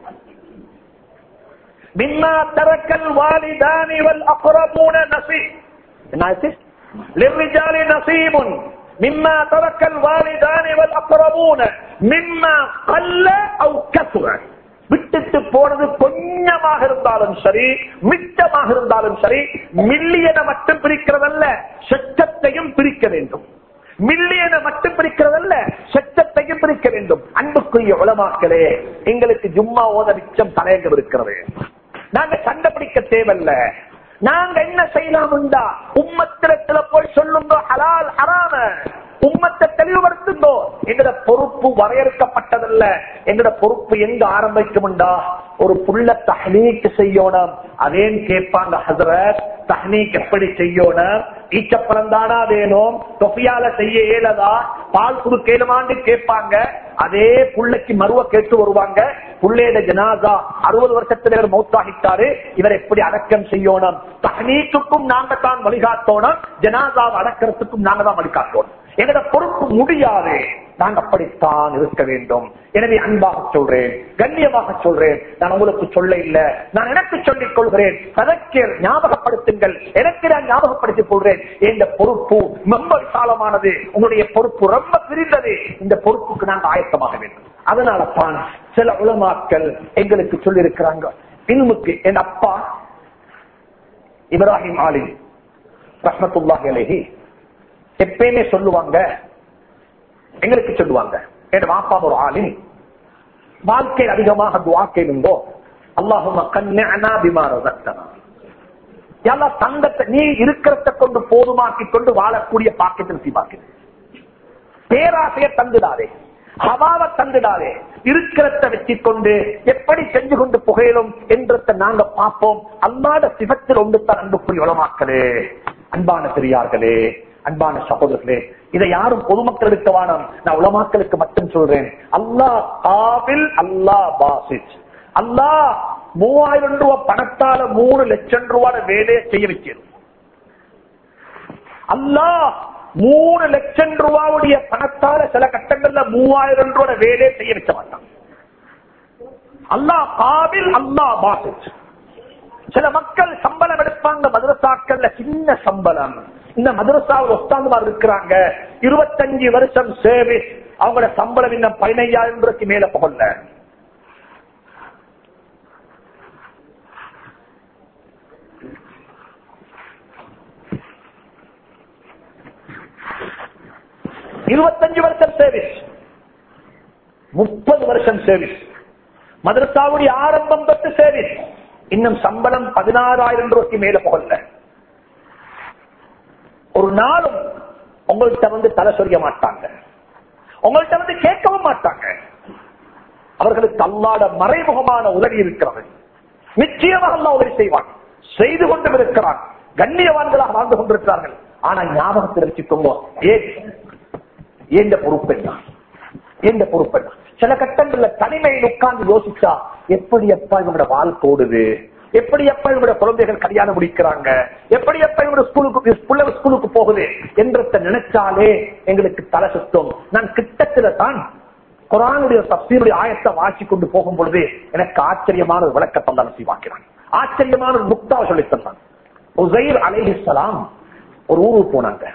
Speaker 2: மின்னா தரக்கல் வாலிதானி வல் அப்புறமூன நசி என்னாச்சு للرجال نصيب مما ترك الوالدان والأقربون مما قل أو كثر விட்டுட்டு போனது கொஞ்சமாக இருந்தாலும் சரி மிச்சமாக இருந்தாலும் சரி மில்லியனை மட்டும் பிரிக்கிறதல்ல செச்சத்தையும் பிரிக்க வேண்டும் மில்லியனை மட்டும் பிரிக்கிறதல்ல செச்சத்தையும் பிரிக்க வேண்டும் அன்புக்குரிய உலமாக்களே எங்களுக்கு ஜும்மா ஓத மிச்சம் தலையங்கம் இருக்கிறது நாங்க சண்டை பிடிக்க தேவையில்ல நாங்க என்ன செய்யலாம்டா உம்மத்திரத்துல போய் சொல்லுங்க ஹலால் ஹராம உம்மத்தை தெளிவுபடுத்துங்கோ எங்கட பொறுப்பு வரையறுக்கப்பட்டதல்ல எங்கட பொறுப்பு எங்க ஆரம்பிக்கும்டா ஒரு புள்ள தஹ்னீக் செய்யணும் அதேன்னு கேட்பாங்க ஹசரத் தஹ்னீக் எப்படி செய்யணும் ஈச்சப்பழம் தானா வேணும் தொஃபியால செய்ய இயலதா பால் குடுக்கலுமான்னு கேட்பாங்க அதே புள்ளைக்கு மருவ கேட்டு வருவாங்க புள்ளையோட ஜனாதா அறுபது வருஷத்துல இவர் மௌத்தாகிட்டாரு இவர் எப்படி அடக்கம் செய்யணும் தஹ்னீக்குக்கும் நாங்க தான் வழிகாட்டோணும் ஜனாதாவை அடக்கிறதுக்கும் நாங்க தான் வழிகாட்டோம் எங்கட பொறுப்பு முடியாது நாங்க அப்படித்தான் இருக்க வேண்டும் எனவே அன்பாக சொல்றேன் கண்ணியமாக சொல்றேன் நான் உங்களுக்கு சொல்ல இல்ல நான் எனக்கு சொல்லிக் கொள்கிறேன் சதக்கியர் ஞாபகப்படுத்துங்கள் எனக்கு நான் ஞாபகப்படுத்திக் கொள்றேன் இந்த பொறுப்பு ரொம்ப விசாலமானது உங்களுடைய பொறுப்பு ரொம்ப பிரிந்தது இந்த பொறுப்புக்கு நாங்கள் ஆயத்தமாக வேண்டும் அதனால தான் சில உலமாக்கள் எங்களுக்கு சொல்லி இருக்கிறாங்க இன்னுமுக்கு என் அப்பா இப்ராஹிம் ஆலிம் ரஹமத்துல்லாஹி அலைஹி எப்பயுமே சொல்லுவாங்க எங்களுக்கு சொல்லுவாங்க என் வாப்பா ஒரு ஆளின் வாழ்க்கையில் அதிகமாக துவா கேளுங்கோ அல்லாஹும் தங்கத்தை நீ இருக்கிறத கொண்டு போதுமாக்கி கொண்டு வாழக்கூடிய பாக்கியத்தில் சீவாக்கிது பேராசைய தந்துடாதே ஹவாவை தந்துடாதே இருக்கிறத வச்சு கொண்டு எப்படி செஞ்சு கொண்டு புகையிலும் என்றத நாங்க பார்ப்போம் அல்லாத சிவத்தில் ஒன்று தான் அன்புக்குரிய உளமாக்களே அன்பான பெரியார்களே அன்பான சகோதரர்களே இதை யாரும் பொதுமக்கள் எடுக்க வேணாம் நான் உலமாக்களுக்கு மட்டும் சொல்றேன் அல்லாஹ் ஆபில் அல்லாஹ் பாசித் அல்லாஹ் மூவாயிரம் ரூபாய் பணத்தால மூணு லட்சம் ரூபாய் வேலையை செய்ய வைக்கிறது அல்லாஹ் மூணு லட்சம் ரூபாவுடைய பணத்தால சில கட்டங்கள்ல மூவாயிரம் ரூபாய் வேலையை செய்ய வைக்க மாட்டான் அல்லாஹ் காபில் அல்லாஹ் பாசித் சில மக்கள் சம்பளம் எடுப்பாங்க மதுரசாக்கள்ல சின்ன சம்பளம் இந்த மதுரசாவில் உஸ்தாந்துமார் இருக்கிறாங்க இருபத்தஞ்சு வருஷம் சேவிஸ் அவங்களோட சம்பளம் இன்னும் பதினையாயிரம் ரூபாய்க்கு மேல புகழ்ல இருபத்தஞ்சு வருஷம் சேவிஸ் முப்பது வருஷம் சேவிஸ் மதரசாவுடைய ஆரம்பம் தொட்டு சேவிஸ் இன்னும் சம்பளம் பதினாறாயிரம் ரூபாய்க்கு மேல புகழ்ல ஒரு நாளும் உங்கள்கிட்ட வந்து தலை சொரிய மாட்டாங்க உங்கள்கிட்ட வந்து கேட்கவும் மாட்டாங்க அவர்களுக்கு அல்லாட மறைமுகமான உதவி இருக்கிறது நிச்சயமாக அல்லா உதவி செய்வான் செய்து கொண்டும் இருக்கிறான் கண்ணியவான்களாக வாழ்ந்து கொண்டிருக்கிறார்கள் ஆனா ஞாபகத்தில் வச்சுக்கோங்க ஏன் ஏந்த பொறுப்பெண்ணா ஏந்த பொறுப்பெண்ணா சில கட்டங்கள்ல தனிமையில் உட்கார்ந்து யோசிச்சா எப்படி எப்பா இவங்களோட வாழ்க்கை ஓடுது எப்படி எப்ப இவங்களோட குழந்தைகள் கல்யாணம் முடிக்கிறாங்க எப்படி எப்ப இவங்க ஸ்கூலுக்கு பிள்ளை ஸ்கூலுக்கு போகுது என்றத நினைச்சாலே எங்களுக்கு தலை சுத்தம் நான் கிட்டத்துல தான் குரானுடைய சப்சீருடைய ஆயத்தை வாசி கொண்டு போகும் பொழுது எனக்கு ஆச்சரியமான ஒரு விளக்கத்தை தான் நசீவாக்கிறான் ஆச்சரியமான ஒரு முக்தாவை சொல்லி தந்தான் உசைர் அலைஹிஸ்லாம் ஒரு ஊருக்கு போனாங்க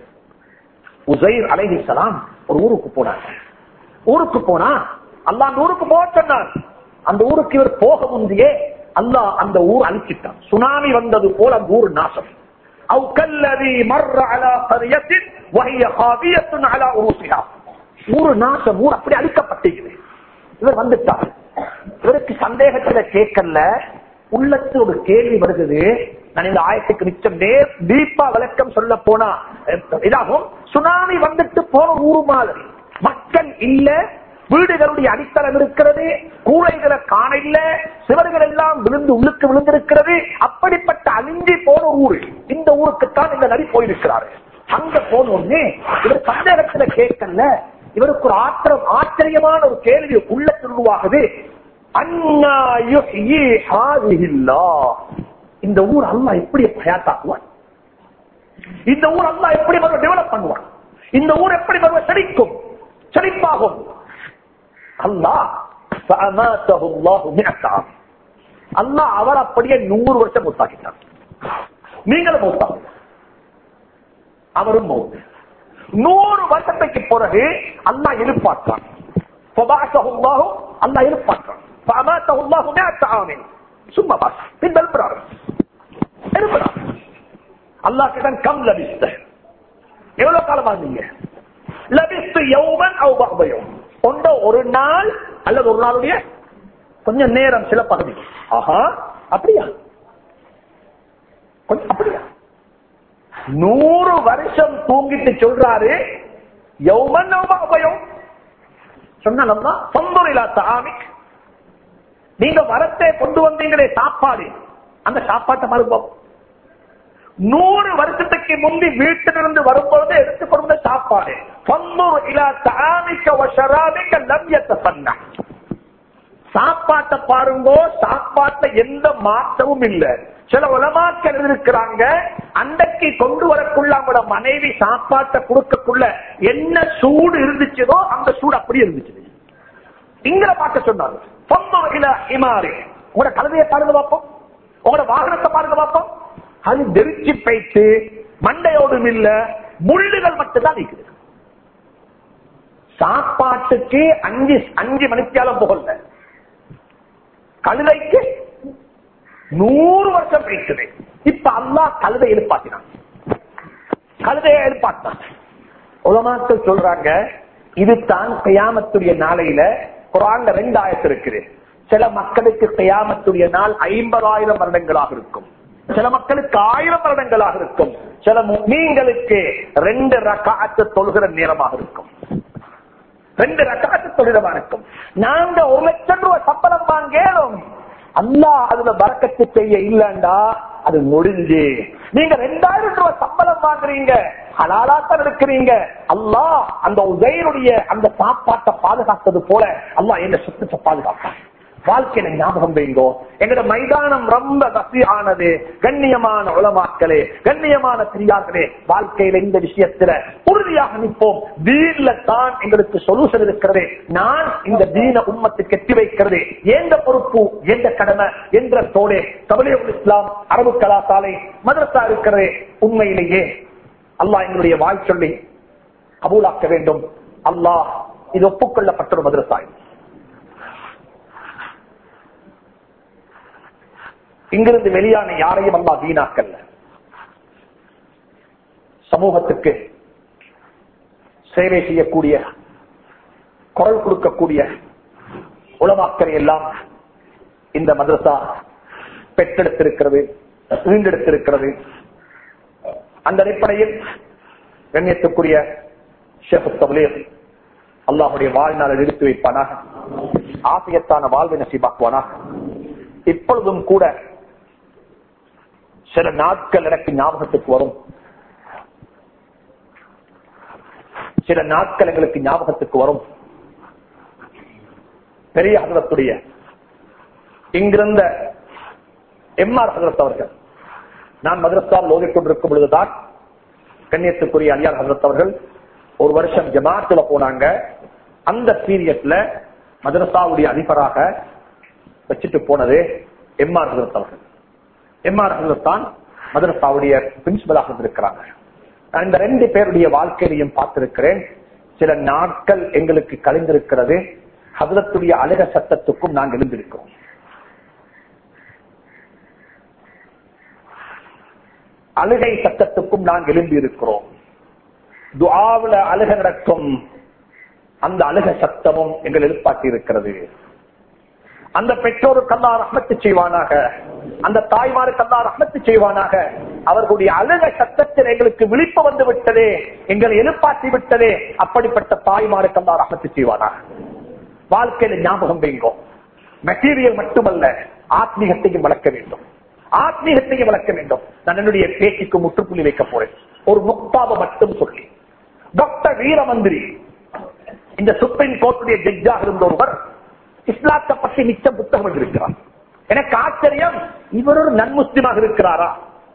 Speaker 2: உசைர் அலைஹிஸ்லாம் ஒரு ஊருக்கு போனாங்க ஊருக்கு போனா அல்லா அந்த ஊருக்கு போக சொன்னான் அந்த ஊருக்கு இவர் போக முந்தையே அல்லாஹ் அந்த ஊர் அழிச்சிட்டான் சுனாமி வந்தது போல அந்த ஊர் நாசம் أو كالذي مر على قرية وهي خاوية على عروشها ஊரு நாசம் ஊர் அப்படி அழிக்கப்பட்டிருக்குது இவர் வந்துட்டார் இவருக்கு சந்தேகத்துல கேட்கல உள்ளத்து ஒரு கேள்வி வருகிறது நான் இந்த ஆயத்துக்கு மிச்சம் நேர் டீப்பா விளக்கம் சொல்ல போனா இதாகும் சுனாமி வந்துட்டு போன ஊரு மாதிரி மக்கள் இல்ல வீடுகளுடைய அடித்தளம் இருக்கிறது கூரைகளை காண இல்ல சிவர்கள் எல்லாம் விழுந்து உள்ளுக்கு விழுந்திருக்கிறது அப்படிப்பட்ட அழிஞ்சி போன ஊரு இந்த ஊருக்குத்தான் இந்த நடி போயிருக்கிறாரு அங்க போன உடனே இவர் சந்தேகத்துல கேட்கல இவருக்கு ஒரு ஆத்திரம் ஆச்சரியமான ஒரு கேள்வி உள்ள உருவாகுது அண்ணா யுஹ்யி ஹாதிஹில்லா. இந்த ஊர் அல்லா எப்படி பயத்தாக்குவான் இந்த ஊர் அல்லா எப்படி டெவலப் பண்ணுவான் இந்த ஊர் எப்படி வருவ செழிக்கும் செழிப்பாகும் அல்லாஹ் فأماته الله مئة عام. அல்லாஹ் அவர் அப்படியே நூறு வருஷம் மூத்தாக்கிட்டார் நீங்களும் மூத்தாங்க அவரும் மௌத்து நூறு வருஷத்துக்கு பிறகு அல்லா எழுப்பாற்றான் அல்லா எழுப்பாற்றான் சும்மா பாஸ் பின் எழுப்புறாரு எழுப்புறாரு அல்லாஹ் கிட்ட கம் லபிஸ்த எவ்வளவு காலமா இருந்தீங்க லபிஸ்து யௌமன் அவ் பஹ்பயம் கொண்ட ஒரு நாள் அல்லது ஒரு நாளுடைய கொஞ்சம் நேரம் சில பகுதி ஆஹா அப்படியா கொஞ்சம் அப்படியா நூறு வருஷம் தூங்கிட்டு சொல்றாரு யௌமன் உபயம் சொன்னா சொந்தொழிலா சாமிக் நீங்க வரத்தை கொண்டு வந்தீங்களே சாப்பாடு அந்த சாப்பாட்டை மறுப்போம் நூறு வருஷத்துக்கு முந்தி வீட்டிலிருந்து வரும்பொழுது எடுத்துக்கொண்ட சாப்பாடு சாப்பாட்டை பாருங்கோ சாப்பாட்டை எந்த மாற்றமும் இல்லை சில உலமாக்கள் இருக்கிறாங்க அன்றைக்கு கொண்டு வரக்குள்ள அவங்களோட மனைவி சாப்பாட்டை கொடுக்கக்குள்ள என்ன சூடு இருந்துச்சதோ அந்த சூடு அப்படி இருந்துச்சு இங்கிற பார்க்க சொன்னாங்க இமாறு உங்களோட கழுதையை பாருங்க பார்ப்போம் உங்களோட வாகனத்தை பாருங்க பார்ப்போம் அது தெரிச்சு பைத்து மண்டையோடும் இல்ல முள்ளுகள் மட்டும்தான் நிற்குது சாப்பாட்டுக்கு அஞ்சு அஞ்சு மணிக்காலம் புகழ்ல கழுதைக்கு நூறு வருஷம் பேசுது இப்ப அல்லா கழுதை எழுப்பாத்தினான் கழுதையை எழுப்பாட்டான் உலமாக்கள் சொல்றாங்க இதுதான் கயாமத்துடைய நாளையில குரான்ல ரெண்டு ஆயத்து இருக்குது சில மக்களுக்கு கயாமத்துடைய நாள் ஐம்பதாயிரம் வருடங்களாக இருக்கும் சில மக்களுக்கு ஆயிரம் வருடங்களாக இருக்கும் சில மீன்களுக்கு ரெண்டு ரக்காத்து தொழுகிற நேரமாக இருக்கும் ரெண்டு ரக்காத்து தொழிலமா இருக்கும் நாங்க ஒரு லட்சம் ரூபாய் சம்பளம் வாங்கலும் அல்லா அதுல பறக்கத்து செய்ய இல்லண்டா அது முடிஞ்சு நீங்க ரெண்டாயிரம் ரூபாய் சம்பளம் வாங்குறீங்க ஹலாலாத்தான் இருக்கிறீங்க அல்லா அந்த உதயனுடைய அந்த சாப்பாட்டை பாதுகாத்தது போல அல்லா என்ன சுத்தத்தை பாதுகாப்பான் வாழ்க்கையில ஞாபகம் வைங்கோ எங்கட மைதானம் ரொம்ப வசி ஆனது கண்ணியமான உளமாக்களே கண்ணியமான பெரியார்களே வாழ்க்கையில இந்த விஷயத்துல உறுதியாக நிற்போம் வீட்ல தான் எங்களுக்கு சொல்யூஷன் இருக்கிறது நான் இந்த தீன உம்மத்துக்கு எட்டி வைக்கிறது எந்த பொறுப்பு எந்த கடமை என்ற தோடே தமிழக இஸ்லாம் அரபு கலாசாலை மதரசா இருக்கிறது உண்மையிலேயே அல்லாஹ் எங்களுடைய வாய் சொல்லி கபூலாக்க வேண்டும் அல்லாஹ் இது ஒப்புக்கொள்ளப்பட்ட ஒரு மதரசாய் இங்கிருந்து வெளியான யாரையும் அல்லா வீணாக்கல்ல சமூகத்துக்கு சேவை செய்யக்கூடிய குரல் கொடுக்கக்கூடிய உளமாக்கரை எல்லாம் இந்த மதரசா பெற்றெடுத்திருக்கிறது ஈண்டெடுத்திருக்கிறது அந்த அடிப்படையில் கண்ணியத்துக்குரிய ஷேப் தபலீர் அல்லாஹுடைய வாழ்நாளை நிறுத்தி வைப்பானாக ஆசியத்தான வாழ்வை நசீபாக்குவானாக இப்பொழுதும் கூட சில நாட்கள் எனக்கு ஞாபகத்துக்கு வரும் சில நாட்கள் எங்களுக்கு ஞாபகத்துக்கு வரும் பெரிய ஹசரத்துடைய இங்கிருந்த எம்ஆர் ஹசரத் அவர்கள் நான் மதரசால் ஓதிக் கொண்டிருக்கும் பொழுதுதான் கண்ணியத்துக்குரிய அலியார் ஹசரத் அவர்கள் ஒரு வருஷம் ஜமாத்துல போனாங்க அந்த பீரியட்ல மதரசாவுடைய அதிபராக வச்சுட்டு போனது எம்ஆர் ஹசரத் அவர்கள் எம்ஆர் ஹசரத் தான் மதரசாவுடைய பிரின்சிபலாக இருந்திருக்கிறாங்க நான் இந்த ரெண்டு பேருடைய வாழ்க்கையிலையும் பார்த்திருக்கிறேன் சில நாட்கள் எங்களுக்கு கழிந்திருக்கிறது ஹசரத்துடைய அழக சத்தத்துக்கும் நாங்கள் எழுந்திருக்கிறோம் அழுகை சத்தத்துக்கும் நாங்கள் எழும்பி இருக்கிறோம் துஆவுல அழுக நடக்கும் அந்த அழுக சத்தமும் எங்கள் எழுப்பாட்டி இருக்கிறது அந்த பெற்றோருக்கு அல்லா ரஹ்மத்து செய்வானாக அந்த தாய்மாருக்கு அல்லா ரஹ்மத்து செய்வானாக அவர்களுடைய அழுக சத்தத்தில் எங்களுக்கு விழிப்பு வந்து விட்டதே எங்களை எழுப்பாட்டி விட்டதே அப்படிப்பட்ட தாய்மாருக்கு அல்லா ரஹ்மத்து செய்வானாக வாழ்க்கையில ஞாபகம் வைங்கோ மெட்டீரியல் மட்டுமல்ல ஆத்மீகத்தையும் வளர்க்க வேண்டும் ஆத்மீகத்தையும் வளர்க்க வேண்டும் நான் என்னுடைய பேச்சுக்கு முற்றுப்புள்ளி வைக்க போறேன் ஒரு முக்தாவை மட்டும் சொல்லி டாக்டர் வீரமந்திரி இந்த சுப்ரீம் கோர்ட்டுடைய ஜட்ஜாக இருந்த ஒருவர் இஸ்லாத்தை பற்றி மிச்ச புத்தகம் இருக்கிறார் எனக்கு ஆச்சரியம் இவர் ஒரு நன்முஸ்லிமாக இருக்கிறாரா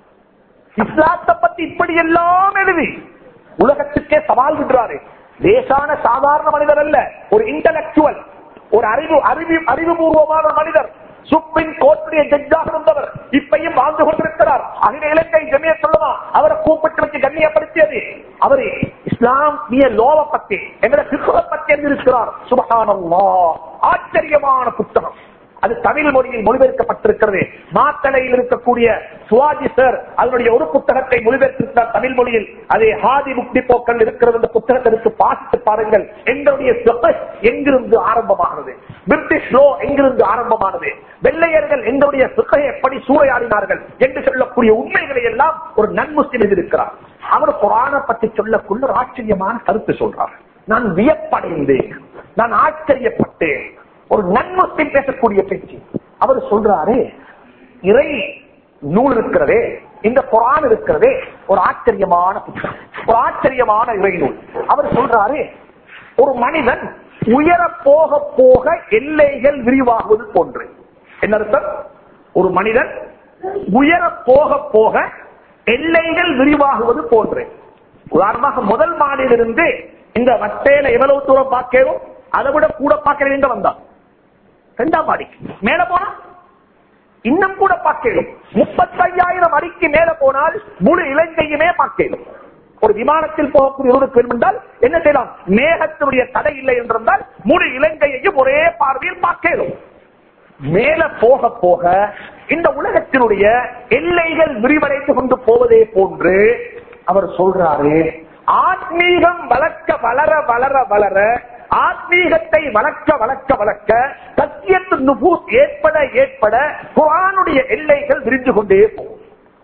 Speaker 2: இஸ்லாத்தை பத்தி இப்படி எல்லாம் எழுதி உலகத்துக்கே சவால் விடுறாரு லேசான சாதாரண மனிதர் அல்ல ஒரு இன்டலக்சுவல் ஒரு அறிவு அறிவு அறிவுபூர்வமான மனிதர் சுப்ரீம் கோர்ட்டுடைய ஜட்ஜாக இருந்தவர் இப்பையும் வாழ்ந்து கொண்டிருக்கிறார் அகில இலங்கை ஜமிய சொல்லுமா அவரை கூப்பிட்டு வச்சு கண்ணியப்படுத்தியது அவரு இஸ்லாமிய லோவ பத்தி எங்களை சிறுவ பத்தி இருக்கிறார் சுபகானல்லா ஆச்சரியமான புத்தகம் அது தமிழ் மொழியில் மொழிபெயர்க்கப்பட்டிருக்கிறது மாத்தளையில் இருக்கக்கூடிய சுவாஜி சார் அதனுடைய ஒரு புத்தகத்தை மொழிபெயர்த்திருக்கிறார் தமிழ் மொழியில் அதே ஹாதி முக்தி போக்கள் இருக்கிறது அந்த புத்தகத்தை எடுத்து பாசித்து பாருங்கள் எங்களுடைய சிலபஸ் எங்கிருந்து ஆரம்பமானது பிரிட்டிஷ் லோ எங்கிருந்து ஆரம்பமானது வெள்ளையர்கள் எங்களுடைய சிக்கையை எப்படி சூறையாடினார்கள் என்று சொல்லக்கூடிய உண்மைகளை எல்லாம் ஒரு நன்முஸ்லிம் இருக்கிறார் அவர் குரான பற்றி சொல்லக்குள்ள ஒரு ஆச்சரியமான கருத்து சொல்றார் நான் வியப்படைந்தேன் நான் ஆச்சரியப்பட்டேன் ஒரு நன்முஸ்லிம் பேசக்கூடிய பேச்சு அவர் சொல்றாரு இறை நூல் இருக்கிறதே இந்த குரான் இருக்கிறதே ஒரு ஆச்சரியமான புத்தகம் ஒரு ஆச்சரியமான இறை நூல் அவர் சொல்றாரு ஒரு மனிதன் உயர போக போக எல்லைகள் விரிவாகுவது போன்று என்ன அர்த்தம் ஒரு மனிதன் உயர போக போக எல்லைகள் விரிவாகுவது போன்று உதாரணமாக முதல் மாடியிலிருந்து இந்த வட்டையில எவ்வளவு தூரம் பார்க்கணும் அதை விட கூட பார்க்க எங்க வந்தான் ரெண்டாம் மாடி மேல போனா இன்னும் கூட பார்க்கலும் முப்பத்தையாயிரம் அடிக்கு மேல போனால் முழு இலங்கையுமே பார்க்கலும் ஒரு விமானத்தில் போகக்கூடிய வேண்டும் என்றால் என்ன செய்யலாம் மேகத்தினுடைய தடை இல்லை என்றிருந்தால் முழு இலங்கையையும் ஒரே பார்வையில் பார்க்கலும் மேல போக போக இந்த உலகத்தினுடைய எல்லைகள் விரிவடைந்து கொண்டு போவதே போன்று அவர் சொல்றாரு ஆத்மீகம் வளர்க்க வளர வளர வளர ஆத்மீகத்தை வளர்க்க வளர்க்க வளர்க்க சத்தியத்து நுபூஸ் ஏற்பட ஏற்பட குரானுடைய எல்லைகள் விரிந்து கொண்டே போகும்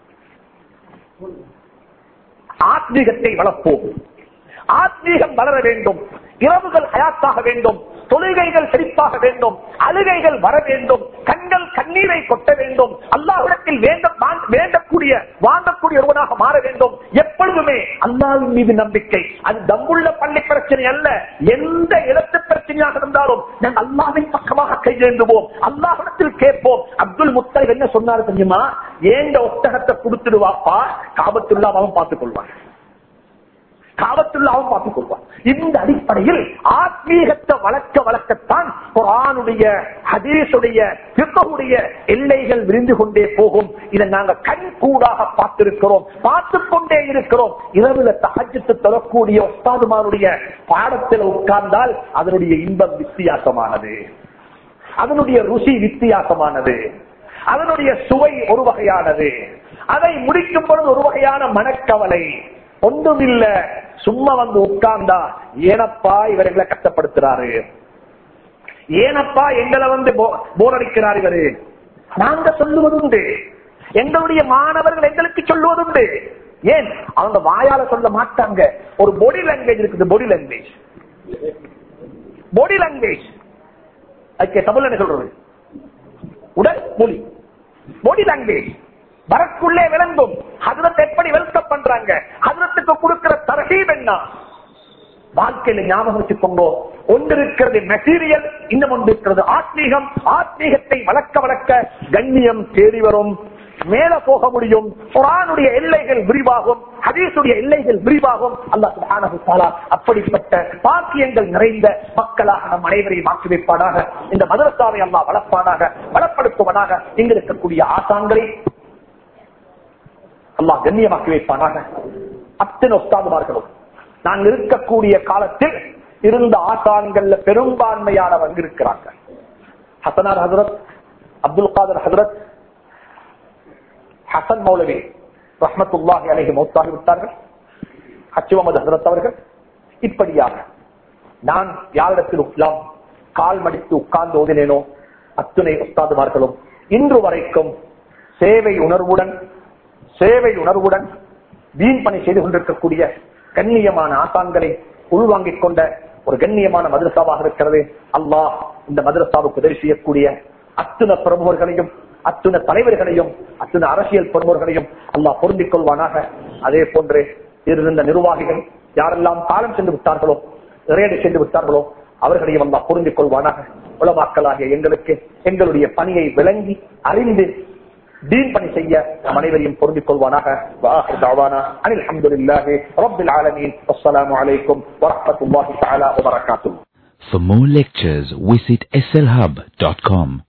Speaker 2: ஆத்மீகத்தை வளர்ப்போம் ஆத்மீகம் வளர வேண்டும் இரவுகள் ஹயாத்தாக வேண்டும் தொழுகைகள் செழிப்பாக வேண்டும் அழுகைகள் வர வேண்டும் கண்கள் கண்ணீரை கொட்ட வேண்டும் அல்லாஹிடத்தில் வேண்ட வாங்க- வேண்டக்கூடிய வாங்கக்கூடிய ஒருவனாக மாற வேண்டும் எப்பொழுதுமே அல்லாஹ்வின் மீது நம்பிக்கை அது தம்புள்ள பள்ளி பிரச்சனை அல்ல எந்த இடத்து பிரச்சனையாக இருந்தாலும் நாங்கள் அல்லாவின் பக்கமாக கையேந்துவோம் அல்லாஹிடத்தில் கேட்போம் அப்துல் முத்தலிப் என்ன சொன்னாரு தெரியுமா ஏண்ட ஒட்டகத்தை கொடுத்துடுவாப்பா காபத்துள்ளா அவன் பார்த்துக் கொள்வான் காவத்துள்ளாவும் பார்த்துக் கொள்வார் இந்த அடிப்படையில் ஆத்மீகத்தை வளர்க்க வளர்க்கத்தான் குரானுடைய ஹதீஸுடைய பிற்பகுடைய எல்லைகள் விரிந்து கொண்டே போகும் இதை நாங்க கண் கூடாக பார்த்திருக்கிறோம் பார்த்துக் கொண்டே இருக்கிறோம் இரவுல தகஜத்து தரக்கூடிய ஒஸ்தாதுமாருடைய பாடத்தில் உட்கார்ந்தால் அதனுடைய இன்பம் வித்தியாசமானது அதனுடைய ருசி வித்தியாசமானது அதனுடைய சுவை ஒரு வகையானது அதை முடிக்கும் பொழுது ஒரு வகையான மனக்கவலை ஒன்றுமில்ல சும்மா வந்து உட்கார்ந்தா ஏனப்பா இவர்களை கஷ்டப்படுத்துறாரு ஏனப்பா எங்களை வந்து போர் அடிக்கிறார் இவரு நாங்க சொல்லுவதுண்டு எங்களுடைய மாணவர்கள் எங்களுக்கு சொல்லுவதுண்டு ஏன் அவங்க வாயால சொல்ல மாட்டாங்க ஒரு பாடி லாங்குவேஜ் இருக்குது பாடி லாங்குவேஜ் பாடி லாங்குவேஜ் அதுக்கு தமிழ் என்ன சொல்றது உடல் மொழி பாடி லாங்குவேஜ் வரக்குள்ளே விளங்கும் ஹதரத் எப்படி வெல்கம் பண்றாங்க ஹதரத்துக்கு கொடுக்கிற தரகீப் என்ன வாழ்க்கையில ஞாபகம் வச்சுக்கோங்க ஒன்று இருக்கிறது மெட்டீரியல் இன்னும் ஒன்று இருக்கிறது ஆத்மீகம் ஆத்மீகத்தை வளர்க்க வளர்க்க கண்ணியம் தேடி வரும் மேல போக முடியும் குரானுடைய எல்லைகள் விரிவாகும் ஹதீசுடைய எல்லைகள் விரிவாகும் அல்லாஹ் சுப்ஹானஹு வ தஆலா அப்படிப்பட்ட பாக்கியங்கள் நிறைந்த மக்களாக நம் அனைவரையும் மாற்றி வைப்பானாக இந்த மதரசாவை அல்லாஹ் வளர்ப்பானாக வளப்படுத்துவனாக இங்க இருக்கக்கூடிய ஆசான்களை அல்லாஹ் கண்ணியமாக்கி வைப்பானாக அத்தனை ஒஸ்தாதுமார்களும் நான் இருக்கக்கூடிய காலத்தில் இருந்த ஆசான்கள்ல பெரும்பான்மையானவங்க இருக்கிறாங்க ஹசனார் ஹசரத் அப்துல் காதர் ஹசரத் ஹசன் மௌலவி ரஹமத்துல்லாஹி அலைஹி மௌத்தாகி விட்டார்கள் ஹச்சு முகமது ஹசரத் அவர்கள் இப்படியாக நான் யாரிடத்தில் உட்லாம் கால் மடித்து உட்கார்ந்து ஓதினேனோ அத்துணை உஸ்தாதுமார்களும் இன்று வரைக்கும் சேவை உணர்வுடன் சேவை உணர்வுடன் வீண் பணி செய்து கொண்டிருக்கக்கூடிய கண்ணியமான ஆசான்களை உள்வாங்கிக் கொண்ட ஒரு கண்ணியமான மதரசாவாக இருக்கிறது அல்லாஹ் இந்த மதரசாவுக்கு உதவி செய்யக்கூடிய அத்துண பிரமுகர்களையும் அத்துண தலைவர்களையும் அத்துண அரசியல் பிரமுகர்களையும் அல்லாஹ் பொருந்திக் கொள்வானாக அதே போன்று இருந்த நிர்வாகிகள் யாரெல்லாம் காலம் சென்று விட்டார்களோ இறையடி சென்று விட்டார்களோ அவர்களையும் அல்லாஹ் பொருந்திக் கொள்வானாக உலமாக்கலாகிய எங்களுக்கு எங்களுடைய பணியை விளங்கி அறிந்து தீன் பணி செய்ய நம் அனைவரையும் பொருந்திக் கொள்வானாக وآخر دعوانا أن الحمد لله رب العالمين والسلام عليكم ورحمة الله تعالى وبركاته
Speaker 3: For more lectures, visit slhub.com.